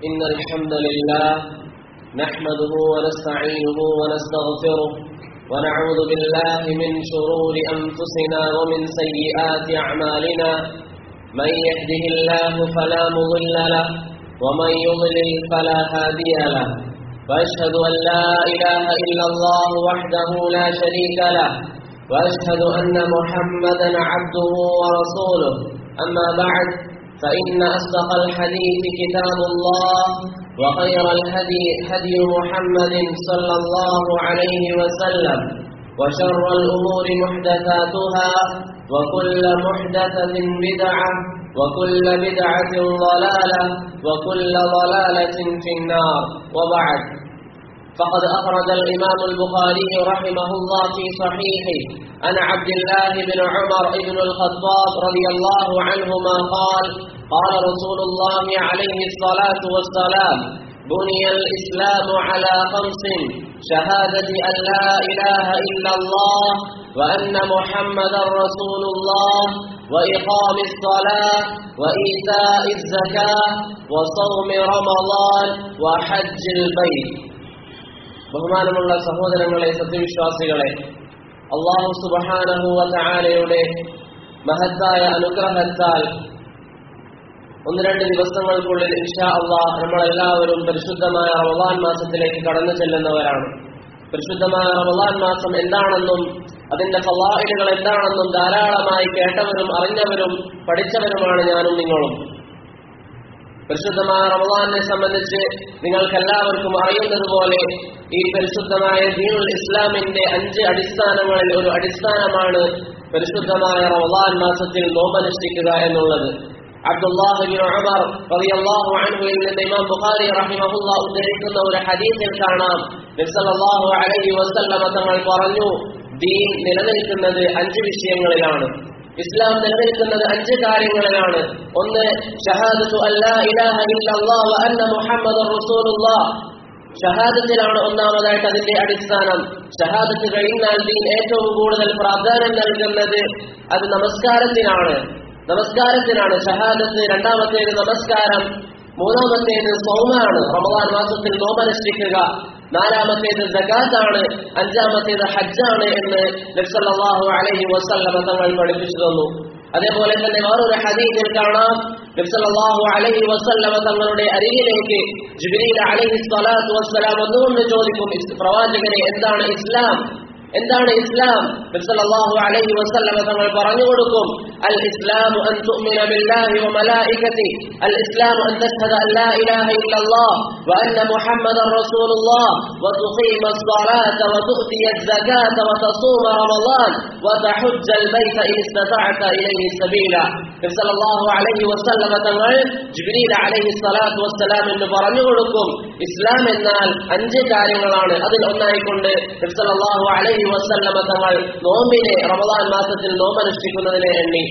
إن الحمد لله نحمده ونستعينه ونستغفره ونعوذ بالله من شرور أنفسنا ومن سيئات أعمالنا من يهده الله فلا مضل له ومن يضلل فلا هادي له وأشهد أن لا إله إلا الله وحده لا شريك له وأشهد أن محمدا عبده ورسوله أما بعد فإن أصدق الحديث كتاب الله وخير الهدي هدي محمد صلى الله عليه وسلم وشر الأمور محدثاتها وكل محدثة بدعة وكل بدعة ضلالة وكل ضلالة في النار وبعد فقد أخرج الإمام البخاري رحمه الله في صحيحه عن عبد الله بن عمر بن الخطاب رضي الله عنهما قال قال رسول الله عليه الصلاة والسلام بني الإسلام على خمس شهادة أن لا إله إلا الله وأن محمدا رسول الله وإقام الصلاة وإيتاء الزكاة وصوم رمضان وحج البيت ബഹുമാനമുള്ള സഹോദരങ്ങളെ സത്യവിശ്വാസികളെ അള്ളാഹു സുബഹാനഹുവ ചാലയുടെ മഹത്തായ അനുഗ്രഹത്താൽ ഒന്ന് രണ്ട് ദിവസങ്ങൾക്കുള്ളിൽ ഇൻഷാ അള്ളാഹ് നമ്മളെല്ലാവരും പരിശുദ്ധമായ റമദാൻ മാസത്തിലേക്ക് കടന്നു ചെല്ലുന്നവരാണ് പരിശുദ്ധമായ റമദാൻ മാസം എന്താണെന്നും അതിന്റെ ഫലാഹിലുകൾ എന്താണെന്നും ധാരാളമായി കേട്ടവരും അറിഞ്ഞവരും പഠിച്ചവരുമാണ് ഞാനും നിങ്ങളും പരിശുദ്ധമായ റമദാനെ സംബന്ധിച്ച് നിങ്ങൾക്കെല്ലാവർക്കും അറിയുന്നതുപോലെ ഈ പരിശുദ്ധമായ ദീനുൽ ഇസ്ലാമിന്റെ അഞ്ച് അടിസ്ഥാനങ്ങളിൽ ഒരു അടിസ്ഥാനമാണ് പരിശുദ്ധമായ റമദാൻ മാസത്തിൽ നോമ്പനുഷ്ഠിക്കുക എന്നുള്ളത് അബ്ദുല്ലാഹിബിൻ ഉമർ റളിയല്ലാഹു അൻഹുവിൽ നിന്ന് ഇമാം ബുഖാരി റഹിമഹുല്ലാ ഉദ്ധരിക്കുന്ന ഒരു ഹദീസിൽ കാണാം നബി അലൈഹി വസല്ലമ തങ്ങൾ പറഞ്ഞു ദീൻ നിലനിൽക്കുന്നത് അഞ്ച് വിഷയങ്ങളിലാണ് ഇസ്ലാം നിലനിൽക്കുന്നത് അഞ്ച് കാര്യങ്ങളിലാണ് ഒന്ന് ഷഹാദത്തു അല്ലാ ഇലാഹ ഇല്ലല്ലാഹ് വ അന്ന മുഹമ്മദുർ റസൂലുള്ളാഹ് ഷഹാദത്തിലാണ് ഒന്നാമതായിട്ട് അതിന്റെ അടിസ്ഥാനം ഷഹാദത്ത് കഴിഞ്ഞാൽ ദീൻ ഏറ്റവും കൂടുതൽ പ്രാധാന്യം നൽകുന്നത് അത് നമസ്കാരത്തിനാണ് നമസ്കാരത്തിനാണ് ഷഹാദത്ത് രണ്ടാമത്തേത് നമസ്കാരം മൂന്നാമത്തേത് സൗമാണ് റമദാൻ മാസത്തിൽ നോമനുഷ്ഠിക്കുക നാലാമത്തേത് ജകാത്താണ് അഞ്ചാമത്തേത് ഹജ്ജാണ് എന്ന് നബ്സല്ലാഹു അലൈഹി വസല്ലമ തങ്ങൾ പഠിപ്പിച്ചു തന്നു അതേപോലെ തന്നെ വേറൊരു ഹദീസിൽ കാണാം നബ്സല്ലാഹു അലൈഹി വസല്ലമ തങ്ങളുടെ അരികിലേക്ക് ജിബ്രീൽ അലൈഹി സ്വലാത്തു വസ്സലാം ഒന്നുകൊണ്ട് ചോദിക്കും പ്രവാചകനെ എന്താണ് ഇസ്ലാം എന്താണ് ഇസ്ലാം നബ്സല്ലാഹു അലൈഹി വസല്ലമ തങ്ങൾ പറഞ്ഞു കൊടുക്കും അൽ ഇസ്ലാം അൻ തുഅ്മിന ബില്ലാഹി വ മലായികതി അൽ ഇസ്ലാം അൻ തഷ്ഹദ അൻ ലാ ഇലാഹ ഇല്ലല്ലാഹ് വ അന്ന മുഹമ്മദർ റസൂലുള്ളാഹ് വ തുഖീമ الصلاة وتؤتي الزكاة وتصوم رمضان وتحج البيت إن استطعت إليه سبيلا നബ്സല്ലാഹു അലൈഹി വസല്ലമ തങ്ങൾ ജിബ്രീൽ അലൈഹി സ്വലാത്തു വസ്സലാം എന്ന് പറഞ്ഞു കൊടുക്കും ഇസ്ലാം എന്നാൽ അഞ്ച് കാര്യങ്ങളാണ് അതിൽ ഒന്നായിക്കൊണ്ട് നബ്സല്ലാഹു അലൈഹി വസല്ലമ തങ്ങൾ നോമ്പിനെ റമദാൻ മാസത്തിൽ നോമ്പനുഷ്ഠിക്കുന്നതിനെ എണ്ണി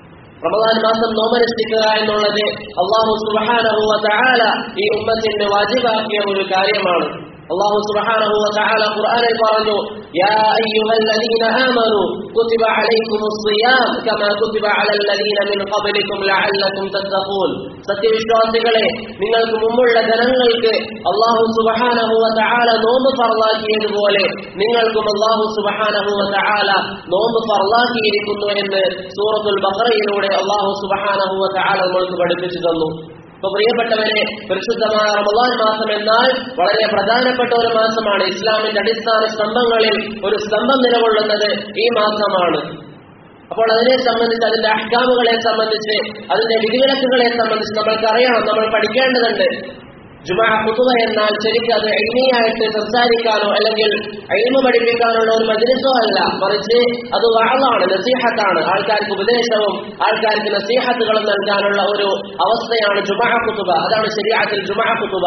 റമദാൻ മാസം നോമനുഷ്ഠിക്കുക എന്നുള്ളത് അള്ളാഹു സുബഹാനഹുവ തആല ഈ ഉമ്മത്തിന് വാജിബാക്കിയ ഒരു കാര്യമാണ് അള്ളാഹു സുബ്ഹാനഹു വതആല ഖുർആനിൽ പറഞ്ഞു യാ അയ്യുഹല്ലദീന ആമനു കുതിബ അലൈക്കുമുസ് സിയാം കമാ കുതിബ അലൽ ലദീന മിൻ ഖബ്ലിക്കും ലഅല്ലക്കും തത്തഖൂൻ സത്യവിശ്വാസികളെ നിങ്ങൾക്ക് മുമ്പുള്ള ജനങ്ങൾക്ക് അള്ളാഹു സുബ്ഹാനഹു വതആല നോമ്പ് ഫർളാക്കിയതുപോലെ നിങ്ങൾക്കും അള്ളാഹു സുബ്ഹാനഹു വതആല നോമ്പ് ഫർളാക്കിയിരിക്കുന്നു എന്ന് സൂറത്തുൽ ബഖറയിലൂടെ അള്ളാഹു സുബ്ഹാനഹു വതആല നമ്മൾക്ക് പഠിപ്പിച്ചു തന്നു ഇപ്പൊ പ്രിയപ്പെട്ടവരെ പരിശുദ്ധമായ റമദാൻ മാസം എന്നാൽ വളരെ പ്രധാനപ്പെട്ട ഒരു മാസമാണ് ഇസ്ലാമിന്റെ അടിസ്ഥാന സ്തംഭങ്ങളിൽ ഒരു സ്തംഭം നിലകൊള്ളുന്നത് ഈ മാസമാണ് അപ്പോൾ അതിനെ സംബന്ധിച്ച് അതിന്റെ അഹ്കാമുകളെ സംബന്ധിച്ച് അതിന്റെ വിധിവിലക്കുകളെ സംബന്ധിച്ച് നമ്മൾക്ക് അറിയണം നമ്മൾ പഠിക്കേണ്ടതുണ്ട് ജുമാ കുതുവ എന്നാൽ ശരിക്കും അത് എളിമയായിട്ട് സംസാരിക്കാനോ അല്ലെങ്കിൽ എളിമ പഠിപ്പിക്കാനുള്ള ഒരു മജ്ലിസോ അല്ല മറിച്ച് അത് വാളാണ് നസീഹത്താണ് ആൾക്കാർക്ക് ഉപദേശവും ആൾക്കാർക്ക് നസീഹത്തുകളും നൽകാനുള്ള ഒരു അവസ്ഥയാണ് ജുമാ കുത്തുബ അതാണ് ശരിയാത്തിൽ ജുമാ കുത്തുബ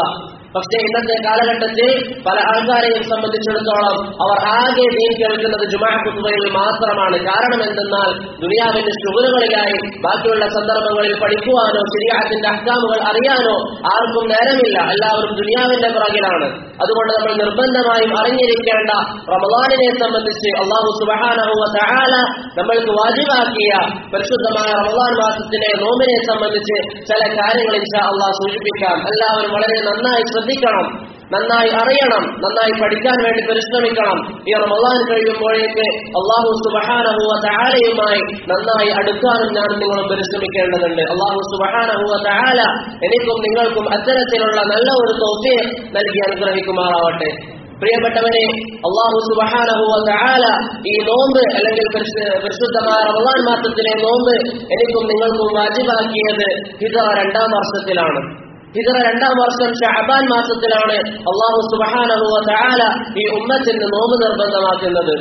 പക്ഷേ ഇന്നത്തെ കാലഘട്ടത്തിൽ പല ആൾക്കാരെയും സംബന്ധിച്ചിടത്തോളം അവർ ആകെ ദീൻ കേൾക്കുന്നത് ജുമാ കുത്തുബയിൽ മാത്രമാണ് കാരണം എന്തെന്നാൽ ദുനിയാവിന്റെ ശുഗലുകളിലായി ബാക്കിയുള്ള സന്ദർഭങ്ങളിൽ പഠിക്കുവാനോ ശരിയാത്തിന്റെ അഹ്കാമുകൾ അറിയാനോ ആർക്കും നേരമില്ല എല്ലാവരും ദുനിയാവിന്റെ പുറകിലാണ് അതുകൊണ്ട് നമ്മൾ നിർബന്ധമായും അറിഞ്ഞിരിക്കേണ്ട റമദാനിനെ സംബന്ധിച്ച് അള്ളാഹു സുബഹാനഹുവ തആല നമ്മൾക്ക് വാജിബാക്കിയ പരിശുദ്ധമായ റമദാൻ മാസത്തിലെ നോമ്പിനെ സംബന്ധിച്ച് ചില കാര്യങ്ങൾ ഇൻഷാ അള്ളാഹ് സൂചിപ്പിക്കാം എല്ലാവരും വളരെ നന്നായി ശ്രദ്ധിക്കണം നന്നായി അറിയണം നന്നായി പഠിക്കാൻ വേണ്ടി പരിശ്രമിക്കണം ഈ റമദാൻ കഴിയുമ്പോഴേക്ക് അള്ളാഹു സുബഹാനഹുവ തആലയുമായി നന്നായി അടുക്കാനും ഞാൻ നിങ്ങളും പരിശ്രമിക്കേണ്ടതുണ്ട് അള്ളാഹു സുബഹാനഹുവ തആല എനിക്കും നിങ്ങൾക്കും അത്തരത്തിലുള്ള നല്ല ഒരു തോഫിയെ നൽകി അനുഗ്രഹിക്കുമാറാവട്ടെ പ്രിയപ്പെട്ടവനെ അള്ളാഹു സുബഹാനഹുവ തആല ഈ നോമ്പ് അല്ലെങ്കിൽ പരിശു- പരിശുദ്ധമായ റമദാൻ മാസത്തിലെ നോമ്പ് എനിക്കും നിങ്ങൾക്കും വാജിബാക്കിയത് ഹിജറ രണ്ടാം വർഷത്തിലാണ് ഹിജറ രണ്ടാം വർഷം ഷഅബാൻ മാസത്തിലാണ് അള്ളാഹു സുബഹാനഹുവ തആല ഈ ഉമ്മത്തിന് നോമ്പ് നിർബന്ധമാക്കുന്നത്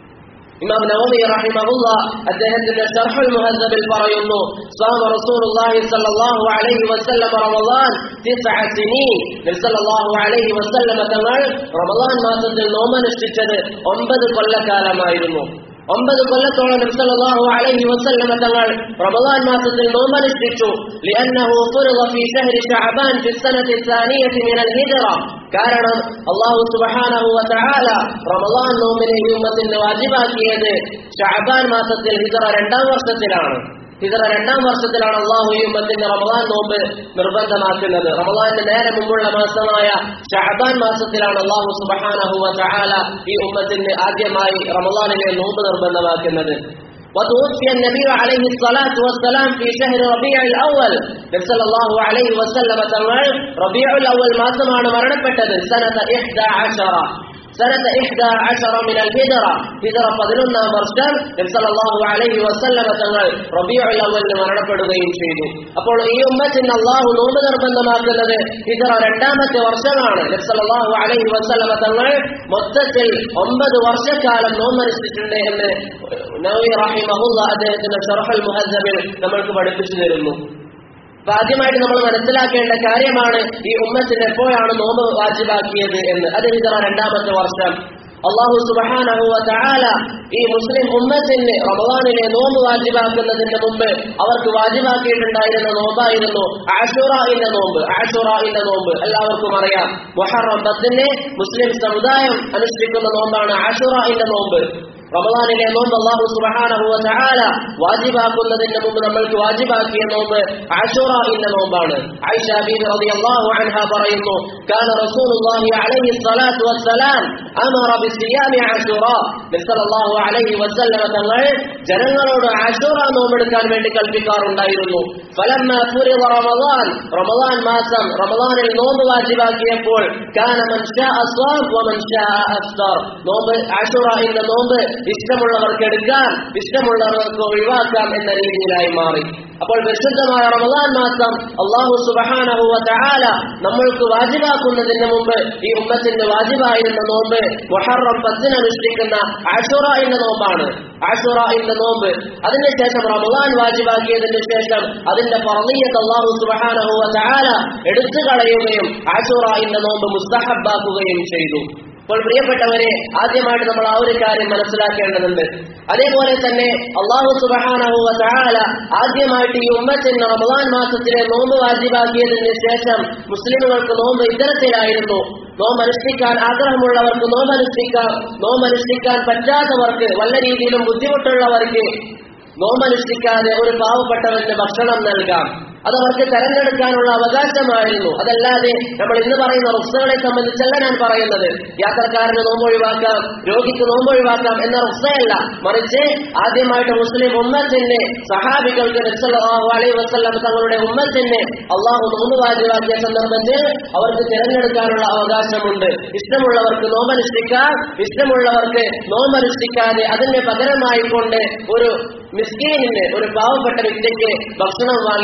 ഇമാം നവമി റഹിമഹുല്ല അദ്ദേഹത്തിന്റെ ഷർഹുൽ മുഹദ്ദബിൽ പറയുന്നു സ്വഹ റസൂലുള്ളാഹി സ്വല്ലല്ലാഹു അലൈഹി വസല്ലം റമളാൻ തിസ്അ സിനീൻ നബി സല്ലല്ലാഹു അലൈഹി വസല്ലം തങ്ങൾ റമളാൻ മാസത്തിൽ നോമ്പനുഷ്ഠിച്ചത് ഒമ്പത് കൊല്ലക്കാലമായിരുന്നു ഒമ്പത് കൊല്ലത്തോളം നബി സല്ലല്ലാഹു അലൈഹി വസല്ലം തങ്ങൾ റമളാൻ മാസത്തിൽ നോമ്പനുഷ്ഠിച്ചു ലിഅന്നഹു ഫുറിദ ഫീ ശഹ്രി ശഅബാൻ ഫി സനത്തി الثانية من الهجرة കാരണം അള്ളാഹു സുബ്ഹാനഹു വ തആല റമളാൻ നോമ്പിനെ ഈ ഉമ്മത്തിന് വാജിബാക്കിയത് ഷഅബാൻ മാസത്തിൽ ഹിജറ രണ്ടാം വർഷത്തിലാണ് ഹിജറ രണ്ടാം വർഷത്തിലാണ് അള്ളാഹു ഈ ഉമ്മത്തിന്റെ റമളാൻ നോമ്പ് നിർബന്ധമാക്കുന്നത് റമളാന്റെ നേരെ മുമ്പുള്ള മാസമായ ഷഅബാൻ മാസത്തിലാണ് അള്ളാഹു സുബ്ഹാനഹു വ തആല ഈ ഉമ്മത്തിന് ആദ്യമായി റമളാനിലെ നോമ്പ് നിർബന്ധമാക്കുന്നത് وتوفي النبي عليه الصلاة والسلام في شهر ربيع الأول نبي صلى الله عليه وسلم تنوال ربيع الأول ما سمعنا مرنبتد سنة إحدى عشرة سنة إحدى عشر من الهجرة هجرة فضلنا مرشان നബി സല്ലല്ലാഹു അലൈഹി വസല്ലമ തങ്ങൾ റബീഉൽ അവ്വലിന് മരണപ്പെടുകയും ചെയ്തു അപ്പോൾ ഈ ഉമ്മത്തിന് അള്ളാഹു നോമ്പ് നിർബന്ധമാക്കുന്നത് ഹിജറ രണ്ടാമത്തെ വർഷമാണ് നബി സല്ലല്ലാഹു അലൈഹി വസല്ലമ തങ്ങൾ മൊത്തത്തിൽ ഒമ്പത് വർഷക്കാലം നോമ്പനുഷ്ഠിച്ചിട്ടുണ്ട് എന്ന് നവവി റഹിമഹുല്ല അദ്ദേഹത്തിന്റെ ഷറഹുൽ മുഹദ്ദബിൽ നമ്മൾക്ക് പഠിപ്പിച്ചു തരുന്നു അപ്പൊ ആദ്യമായിട്ട് നമ്മൾ മനസ്സിലാക്കേണ്ട കാര്യമാണ് ഈ ഉമ്മത്തിന് എപ്പോഴാണ് നോമ്പ് വാജിബാക്കിയത് എന്ന് അത് ഹിജറ രണ്ടാമത്തെ വർഷം അള്ളാഹു സുബഹാനഹു വ തആല ഈ മുസ്ലിം ഉമ്മത്തിന് റമദാനിലെ നോമ്പ് വാജിബാക്കുന്നതിന് മുമ്പ് അവർക്ക് വാജിബാക്കിയിട്ടുണ്ടായിരുന്ന നോമ്പായിരുന്നു ആഷുറായിന്റെ നോമ്പ് ആഷുറായിന്റെ നോമ്പ് എല്ലാവർക്കും അറിയാം മുഹറം പത്തിന് മുസ്ലിം സമുദായം അനുഷ്ഠിക്കുന്ന നോമ്പാണ് ആഷുറായിന്റെ നോമ്പ് റമദാനിലെ നോമ്പ് അള്ളാഹു സുബ്ഹാനഹു വ തആല വാജിബാക്കുന്നതിന് മുമ്പ് നമ്മൾക്ക് വാജിബാക്കിയ നോമ്പ് ആഷുറാഇന്റെ നോമ്പാണ് ആയിഷ ബീബി റളിയല്ലാഹു അൻഹ പറയുന്നു കാന റസൂലുള്ളാഹി അലൈഹി സ്വലാത്തു വസ്സലാം അമറ ബിസിയാമി ആഷുറാ നബി സല്ലല്ലാഹു അലൈഹി വസല്ലമ തങ്ങൾ ജനങ്ങളോട് ആഷുറ നോമ്പെടുക്കാൻ വേണ്ടി കൽപ്പിക്കാറുണ്ടായിരുന്നു ഫലമ്മ ഫുരിദ റമദാൻ റമദാൻ മാസം റമദാനിൽ നോമ്പ് വാജിബാക്കിയപ്പോൾ കാന മൻ ശാഅ സ്വം വമൻ ശാഅ അഫ്തർ നോമ്പ് ആഷുറാഇന്റെ നോമ്പ് ഇഷ്ടമുള്ളവർക്ക് എടുക്കാം ഇഷ്ടമുള്ളവർക്ക് ഒഴിവാക്കാം എന്ന രീതിയിലായി മാറി അപ്പോൾ പരിശുദ്ധമായ റമദാൻ മാസം അള്ളാഹു സുബഹാനഹു വ തആല നമ്മൾക്ക് വാജിബാക്കുന്നതിന് മുമ്പ് ഈ ഉമ്മത്തിന്റെ വാജിബായിരുന്ന നോമ്പ് മുഹറം പത്തിന് അനുഷ്ഠിക്കുന്ന ആഷുറായിന്റെ നോമ്പാണ് ആഷുറായിന്റെ നോമ്പ് അതിനുശേഷം റമദാൻ വാജിബാക്കിയതിന് ശേഷം അതിന്റെ പറന്നീയത്ത് അള്ളാഹു സുബഹാനഹു വ തആല എടുത്തു കളയുകയും ആഷുറായിന്റെ നോമ്പ് മുസ്തഹബാക്കുകയും ചെയ്തു അപ്പോൾ പ്രിയപ്പെട്ടവരെ ആദ്യമായിട്ട് നമ്മൾ ആ ഒരു കാര്യം മനസ്സിലാക്കേണ്ടതുണ്ട് അതേപോലെ തന്നെ അള്ളാഹു സുബഹാനഹു വ തആല ആദ്യമായിട്ട് ഈ ഉമ്മത്തിന് റമദാൻ മാസത്തിലെ നോമ്പ് വാജിബാക്കിയതിന് ശേഷം മുസ്ലിമുകൾക്ക് നോമ്പ് ഇത്തരത്തിലായിരുന്നു നോമ്പ് അനുഷ്ഠിക്കാൻ ആഗ്രഹമുള്ളവർക്ക് നോമ്പ് അനുഷ്ഠിക്കാം നോമ്പ് അനുഷ്ഠിക്കാൻ പറ്റാത്തവർക്ക് വല്ല രീതിയിലും ബുദ്ധിമുട്ടുള്ളവർക്ക് നോമ്പ് അനുഷ്ഠിക്കാതെ ഒരു പാവപ്പെട്ടവന് ഭക്ഷണം നൽകാം അതവർക്ക് തെരഞ്ഞെടുക്കാനുള്ള അവകാശമായിരുന്നു അതല്ലാതെ നമ്മൾ ഇന്ന് പറയുന്ന റുക്സകളെ സംബന്ധിച്ചല്ല ഞാൻ പറയുന്നത് യാത്രക്കാരന് നോമ്പ് ഒഴിവാക്കാം രോഗിക്ക് നോമ്പ് ഒഴിവാക്കാം എന്ന റുക്സയല്ല മറിച്ച് ആദ്യമായിട്ട് മുസ്ലിം ഉമ്മത്തിന്റെ സഹാബികൾക്ക് നബ്സല്ലാഹു അലൈഹി വസല്ലം തങ്ങളുടെ ഉമ്മത്തിന് അള്ളാഹു നോമ്പ് വാജിവാക്കിയ സന്ദർഭത്തിൽ അവർക്ക് തിരഞ്ഞെടുക്കാനുള്ള അവകാശമുണ്ട് ഇഷ്ടമുള്ളവർക്ക് നോമ്പനുഷ്ഠിക്കാം ഇഷ്ടമുള്ളവർക്ക് നോമ്പനുഷ്ഠിക്കാതെ അതിന് പകരമായി കൊണ്ട് ഒരു മിസ്കീനിന് ഒരു പാവപ്പെട്ട വ്യക്തിക്ക് ഭക്ഷണം വാങ്ങിക്കൊടുക്കാം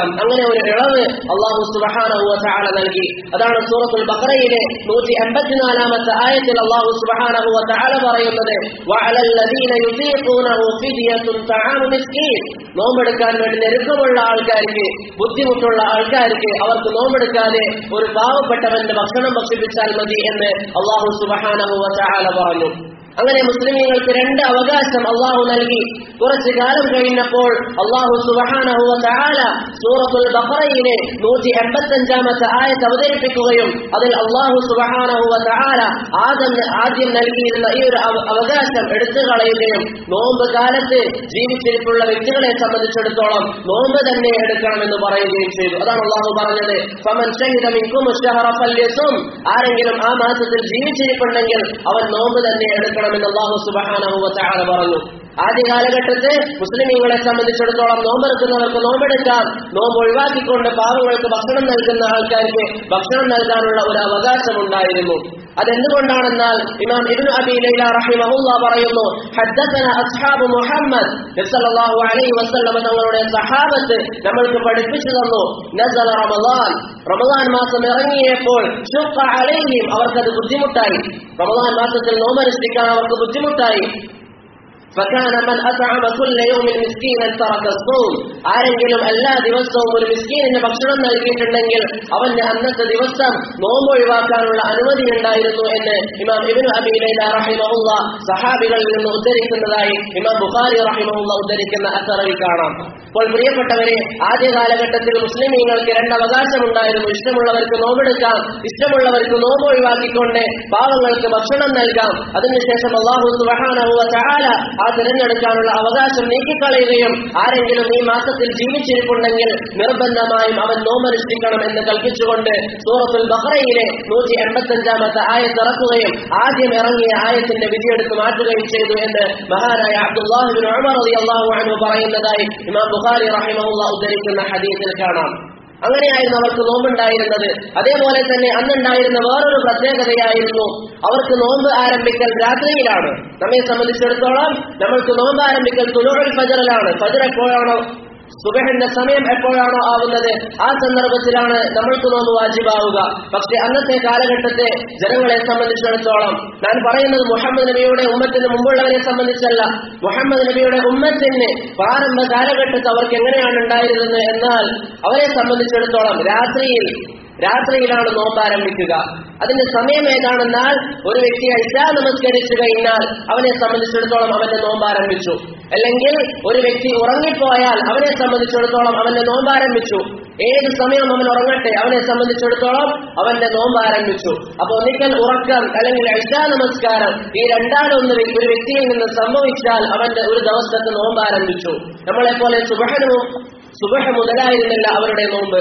നൽകാം അങ്ങനെ ഒരു ഇളവ് അള്ളാഹു സുബ്ഹാനഹു വതആല നൽകി അതാണ് സൂറത്തുൽ ബഖറയിലെ നൂറ്റി എൺപത്തിനാലാമത്തെ ആയത്തിൽ അള്ളാഹു സുബ്ഹാനഹു വതആല പറയുന്നത് വഅലൽ ലദീന യുതീഖൂനഹു ഫിദിയത്തുൻ തആമു മിസ്കീൻ നോമ്പെടുക്കാൻ വേണ്ടി നെരുക്കമുള്ള ആൾക്കാർക്ക് ബുദ്ധിമുട്ടുള്ള ആൾക്കാർക്ക് അവർക്ക് നോമ്പെടുക്കാതെ ഒരു പാവപ്പെട്ടവന്റെ ഭക്ഷണം ഭക്ഷിപ്പിച്ചാൽ മതി എന്ന് അള്ളാഹു സുബ്ഹാനഹു വതആല പറഞ്ഞു അങ്ങനെ മുസ്ലിമീങ്ങൾക്ക് രണ്ട് അവകാശം അള്ളാഹു നൽകി കുറച്ചു കാലം കഴിഞ്ഞപ്പോൾ അള്ളാഹു സുബഹാനഹുവ തആല സൂറത്തുൽ ബഖറയിലെ നൂറ്റി എൺപത്തഞ്ചാമത്തെ ആയത്ത് അവതരിപ്പിക്കുകയും അതിൽ അള്ളാഹു സുബഹാനഹുവ തആല ആദ്യം ആദ്യം നൽകിയിരുന്ന ഈ ഒരു അവ- അവകാശം എടുത്തു കളയുകയും നോമ്പ് കാലത്ത് ജീവിച്ചിരിപ്പുള്ള വ്യക്തികളെ സംബന്ധിച്ചിടത്തോളം നോമ്പ് തന്നെ എടുക്കണമെന്ന് പറയുകയും ചെയ്തു അതാണ് അള്ളാഹു പറഞ്ഞത് ഫമൻ ഷഹിദ മിൻകും അശ്ശഹറ ഫല്യസും ആരെങ്കിലും ആ മാസത്തിൽ ജീവിച്ചിരിപ്പുണ്ടെങ്കിൽ അവൻ നോമ്പ് തന്നെ എടുക്കണമെന്ന് അള്ളാഹു സുബഹാനഹു വതആല പറഞ്ഞു ആദ്യ കാലഘട്ടത്തിൽ മുസ്ലിമീങ്ങളെ സംബന്ധിച്ചിടത്തോളം നോമ്പെടുക്കുന്നവർക്ക് നോമ്പെടുക്കാം നോമ്പ് ഒഴിവാക്കിക്കൊണ്ട് പാവങ്ങൾക്ക് ഭക്ഷണം നൽകുന്ന ആൾക്കാർക്ക് ഭക്ഷണം നൽകാനുള്ള ഒരു അവകാശം ഉണ്ടായിരുന്നു അതെന്തുകൊണ്ടാണെന്നാൽ ഇമാം ഇബ്നു അബി ലൈല റഹിമഹുല്ല പറയുന്നു ഹദ്ദസന അസ്ഹാബ് മുഹമ്മദ് സല്ലല്ലാഹു അലൈഹി വസല്ലം തങ്ങളുടെ സഹാബത്ത് നമ്മൾക്ക് പഠിപ്പിച്ചു തന്നു നസല റമദാൻ റമദാൻ മാസം ഇറങ്ങിയപ്പോൾ ശുഖ അലൈഹിം അവർക്കത് ബുദ്ധിമുട്ടായി റമദാൻ മാസത്തിൽ നോമനുഷ്ഠിക്കാൻ അവർക്ക് ബുദ്ധിമുട്ടായി فكان من أطعم كل يوم مسكينا ترك الصوم ആരെങ്കിലും എല്ലാ ദിവസവും ഒരു മിസ്കീനിന് ഭക്ഷണം നൽകിയിട്ടുണ്ടെങ്കിൽ അവന്റെ അന്നത്തെ ദിവസം നോമ്പ് ഒഴിവാക്കാനുള്ള അനുമതി ഉണ്ടായിരുന്നു എന്ന് ഇമാം ഇബ്നു അബി ലൈല റഹിമഹുല്ല സഹാബികളിൽ നിന്ന് ഉദ്ധരിക്കുന്നതായി ഇമാം ബുഖാരി റഹിമഹുല്ല ഉദ്ധരിക്കുന്ന അസറിൽ കാണാം അപ്പോൾ പ്രിയപ്പെട്ടവരെ ആദ്യ കാലഘട്ടത്തിൽ മുസ്ലിമീങ്ങൾക്ക് രണ്ട് അവകാശമുണ്ടായിരുന്നു ഇഷ്ടമുള്ളവർക്ക് നോമ്പെടുക്കാം ഇഷ്ടമുള്ളവർക്ക് നോമ്പ് ഒഴിവാക്കിക്കൊണ്ട് പാവങ്ങൾക്ക് ഭക്ഷണം നൽകാം അതിനുശേഷം അള്ളാഹു സുബ്ഹാനഹു വ തആല ആ തിരഞ്ഞെടുക്കാനുള്ള അവകാശം നീക്കിക്കളയുകയും ആരെങ്കിലും ഈ മാസത്തിൽ ജീവിച്ചിരിപ്പുണ്ടെങ്കിൽ നിർബന്ധമായും അവൻ നോമനുഷ്ഠിക്കണം എന്ന് കൽപ്പിച്ചുകൊണ്ട് സൂറത്തുൽ ബഹ്റയിലെ നൂറ്റി എൺപത്തഞ്ചാമത്തെ ആയത്ത് ഇറക്കുകയും ആദ്യം ഇറങ്ങിയ ആയത്തിന്റെ വിധിയെടുത്ത് മാറ്റുകയും ചെയ്തു എന്ന് മഹാനായ അബ്ദുല്ലാഹിബിൻ ഉമർ റളിയല്ലാഹു അൻഹു പറയുന്നതായി ഇമാം ബുഖാരി റഹിമഹുല്ല ഉദ്ധരിക്കുന്ന ഹദീസിൽ കാണാം അങ്ങനെയായിരുന്നു അവർക്ക് നോമ്പുണ്ടായിരുന്നത് അതേപോലെ തന്നെ അന്നുണ്ടായിരുന്ന വേറൊരു പ്രത്യേകതയായിരുന്നു അവർക്ക് നോമ്പ് ആരംഭിക്കൽ രാത്രിയിലാണ് നമ്മെ സംബന്ധിച്ചിടത്തോളം നമ്മൾക്ക് നോമ്പ് ആരംഭിക്കൽ തുലുഴൽ ഫജറിലാണ് ഫജർ എപ്പോഴാണോ സുബഹിന്റെ സമയം എപ്പോഴാണോ ആവുന്നത് ആ സന്ദർഭത്തിലാണ് നമ്മൾക്ക് നോമ്പ് വാജിബാവുക പക്ഷെ അന്നത്തെ കാലഘട്ടത്തെ ജനങ്ങളെ സംബന്ധിച്ചിടത്തോളം ഞാൻ പറയുന്നത് മുഹമ്മദ് നബിയുടെ ഉമ്മത്തിന് മുമ്പുള്ളവരെ സംബന്ധിച്ചല്ല മുഹമ്മദ് നബിയുടെ ഉമ്മത്തിന് പ്രാരംഭ കാലഘട്ടത്ത് അവർക്ക് എങ്ങനെയാണ് ഉണ്ടായിരുന്നത് എന്നാൽ അവരെ സംബന്ധിച്ചിടത്തോളം രാത്രിയിൽ രാത്രിയിലാണ് നോമ്പ് ആരംഭിക്കുക അതിന്റെ സമയം ഏതാണെന്നാൽ ഒരു വ്യക്തി ഇശാ നമസ്കരിച്ചു കഴിഞ്ഞാൽ അവനെ സംബന്ധിച്ചിടത്തോളം അവന്റെ നോമ്പ് ആരംഭിച്ചു അല്ലെങ്കിൽ ഒരു വ്യക്തി ഉറങ്ങിപ്പോയാൽ അവനെ സംബന്ധിച്ചിടത്തോളം അവന്റെ നോമ്പ് ആരംഭിച്ചു ഏത് സമയം അവൻ ഉറങ്ങട്ടെ അവനെ സംബന്ധിച്ചിടത്തോളം അവന്റെ നോമ്പ് ആരംഭിച്ചു അപ്പൊ ഒന്നിക്കൽ ഉറക്കം അല്ലെങ്കിൽ ഇശാ നമസ്കാരം ഈ രണ്ടാലൊന്ന് വ്യ- ഒരു വ്യക്തിയിൽ നിന്ന് സംഭവിച്ചാൽ അവന്റെ ഒരു ദിവസത്തെ നോമ്പ് ആരംഭിച്ചു നമ്മളെ പോലെ സുബഹനു സുബഹ മുതലായിരുന്നില്ല അവരുടെ നോമ്പ്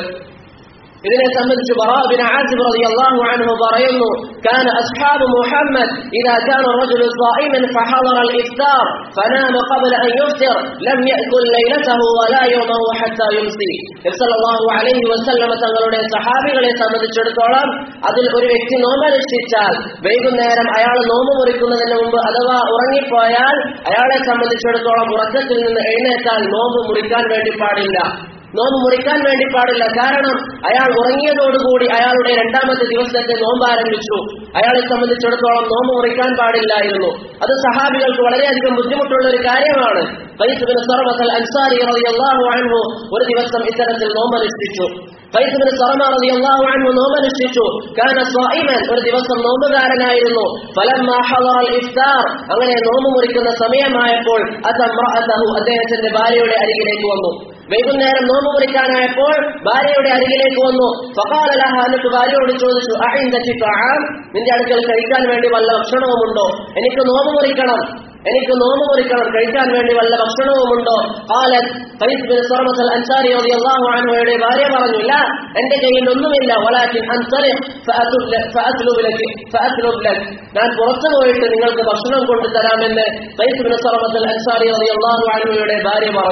ഇതിനെ സംബന്ധിച്ച് ബറാഅ ബിൻ ആസിബ് റളിയല്ലാഹു അൻഹു പറയുന്നു كان أصحاب محمد إذا كان الرجل صائما فحضر الإفطار فنام قبل أن يفطر لم يأكل ليلته ولا يومه حتى يمسي നബി സല്ലല്ലാഹു അലൈഹി വസല്ലമ തങ്ങളുടെ സഹാബികളെ സംബന്ധിച്ചിടത്തോളം അതിൽ ഒരു വ്യക്തി നോമ്പനുഷ്ഠിച്ചാൽ വൈകുന്നേരം അയാൾ നോമ്പ് മുറിക്കുന്നതിന് മുമ്പ് അഥവാ ഉറങ്ങിപ്പോയാൽ അയാളെ സംബന്ധിച്ചിടത്തോളം ഉറക്കത്തിൽ നിന്ന് എഴുന്നേറ്റാൽ നോമ്പ് മുറിക്കാൻ വേണ്ടി പാടില്ല നോമ്പ് മുറിക്കാൻ വേണ്ടി പാടില്ല കാരണം അയാൾ ഉറങ്ങിയതോടുകൂടി അയാളുടെ രണ്ടാമത്തെ ദിവസത്തെ നോമ്പ് ആരംഭിച്ചു അയാളെ സംബന്ധിച്ചിടത്തോളം നോമ്പ് മുറിക്കാൻ പാടില്ലായിരുന്നു അത് സഹാബികൾക്ക് വളരെയധികം ബുദ്ധിമുട്ടുള്ള ഒരു കാര്യമാണ് ഖൈസ് ബിൻ സർവത്ത് അൽ അൻസാരി റളിയല്ലാഹു അൻഹു ഒരു ദിവസം ഇത്തരത്തിൽ നോമ്പനുഷ്ഠിച്ചു ഖൈസ് ബിൻ സർമ റളിയല്ലാഹു അൻഹു നോമ്പനുഷ്ഠിച്ചു കാന സ്വായിമൻ ഒരു ദിവസം നോമ്പുകാരനായിരുന്നു ഫലമ്മാ ഹളറ അൽ ഇഫ്താർ അങ്ങനെ നോമ്പ് മുറിക്കുന്ന സമയമായപ്പോൾ അതമ്രഅതഹു അദ്ദേഹത്തിന്റെ ഭാര്യയുടെ അരികിലേക്ക് വന്നു വൈകുന്നേരം നോമ്പ് മുറിക്കാനായപ്പോൾ ഭാര്യയുടെ അരികിലേക്ക് വന്നു ഫഖാലലഹ എന്നിട്ട് ഭാര്യയോട് ചോദിച്ചു അഇന്ദത്തി തആം നിന്റെ അടുക്കൽ കഴിക്കാൻ വേണ്ടി വല്ല ഭക്ഷണവുമുണ്ടോ എനിക്ക് നോമ്പ് മുറിക്കണം എനിക്ക് നോമ്പ് മുറിക്കണം കഴിക്കാൻ വേണ്ടി വല്ല ഭക്ഷണവുമുണ്ടോ ഖാലത് ഖൈസ് ബിൻ സർമത്ത് അൽ അൻസാരി റളിയല്ലാഹു അൻഹുയുടെ ഭാര്യ പറഞ്ഞു ഇല്ല എന്റെ കയ്യിൽ ഒന്നുമില്ല വലാകിൻ അൻസറിഹ് ഫഅതുബ് ലക് ഫഅത്ലുബ് ലക് ഫഅത്ലുബ് ലക് ഞാൻ പുറത്തു പോയിട്ട് നിങ്ങൾക്ക് ഭക്ഷണം കൊണ്ടുതരാമെന്ന് ഖൈസ് ബിൻ സർമത്ത് അൽ അൻസാരി റളിയല്ലാഹു അൻഹുയുടെ ഭാര്യ പറഞ്ഞു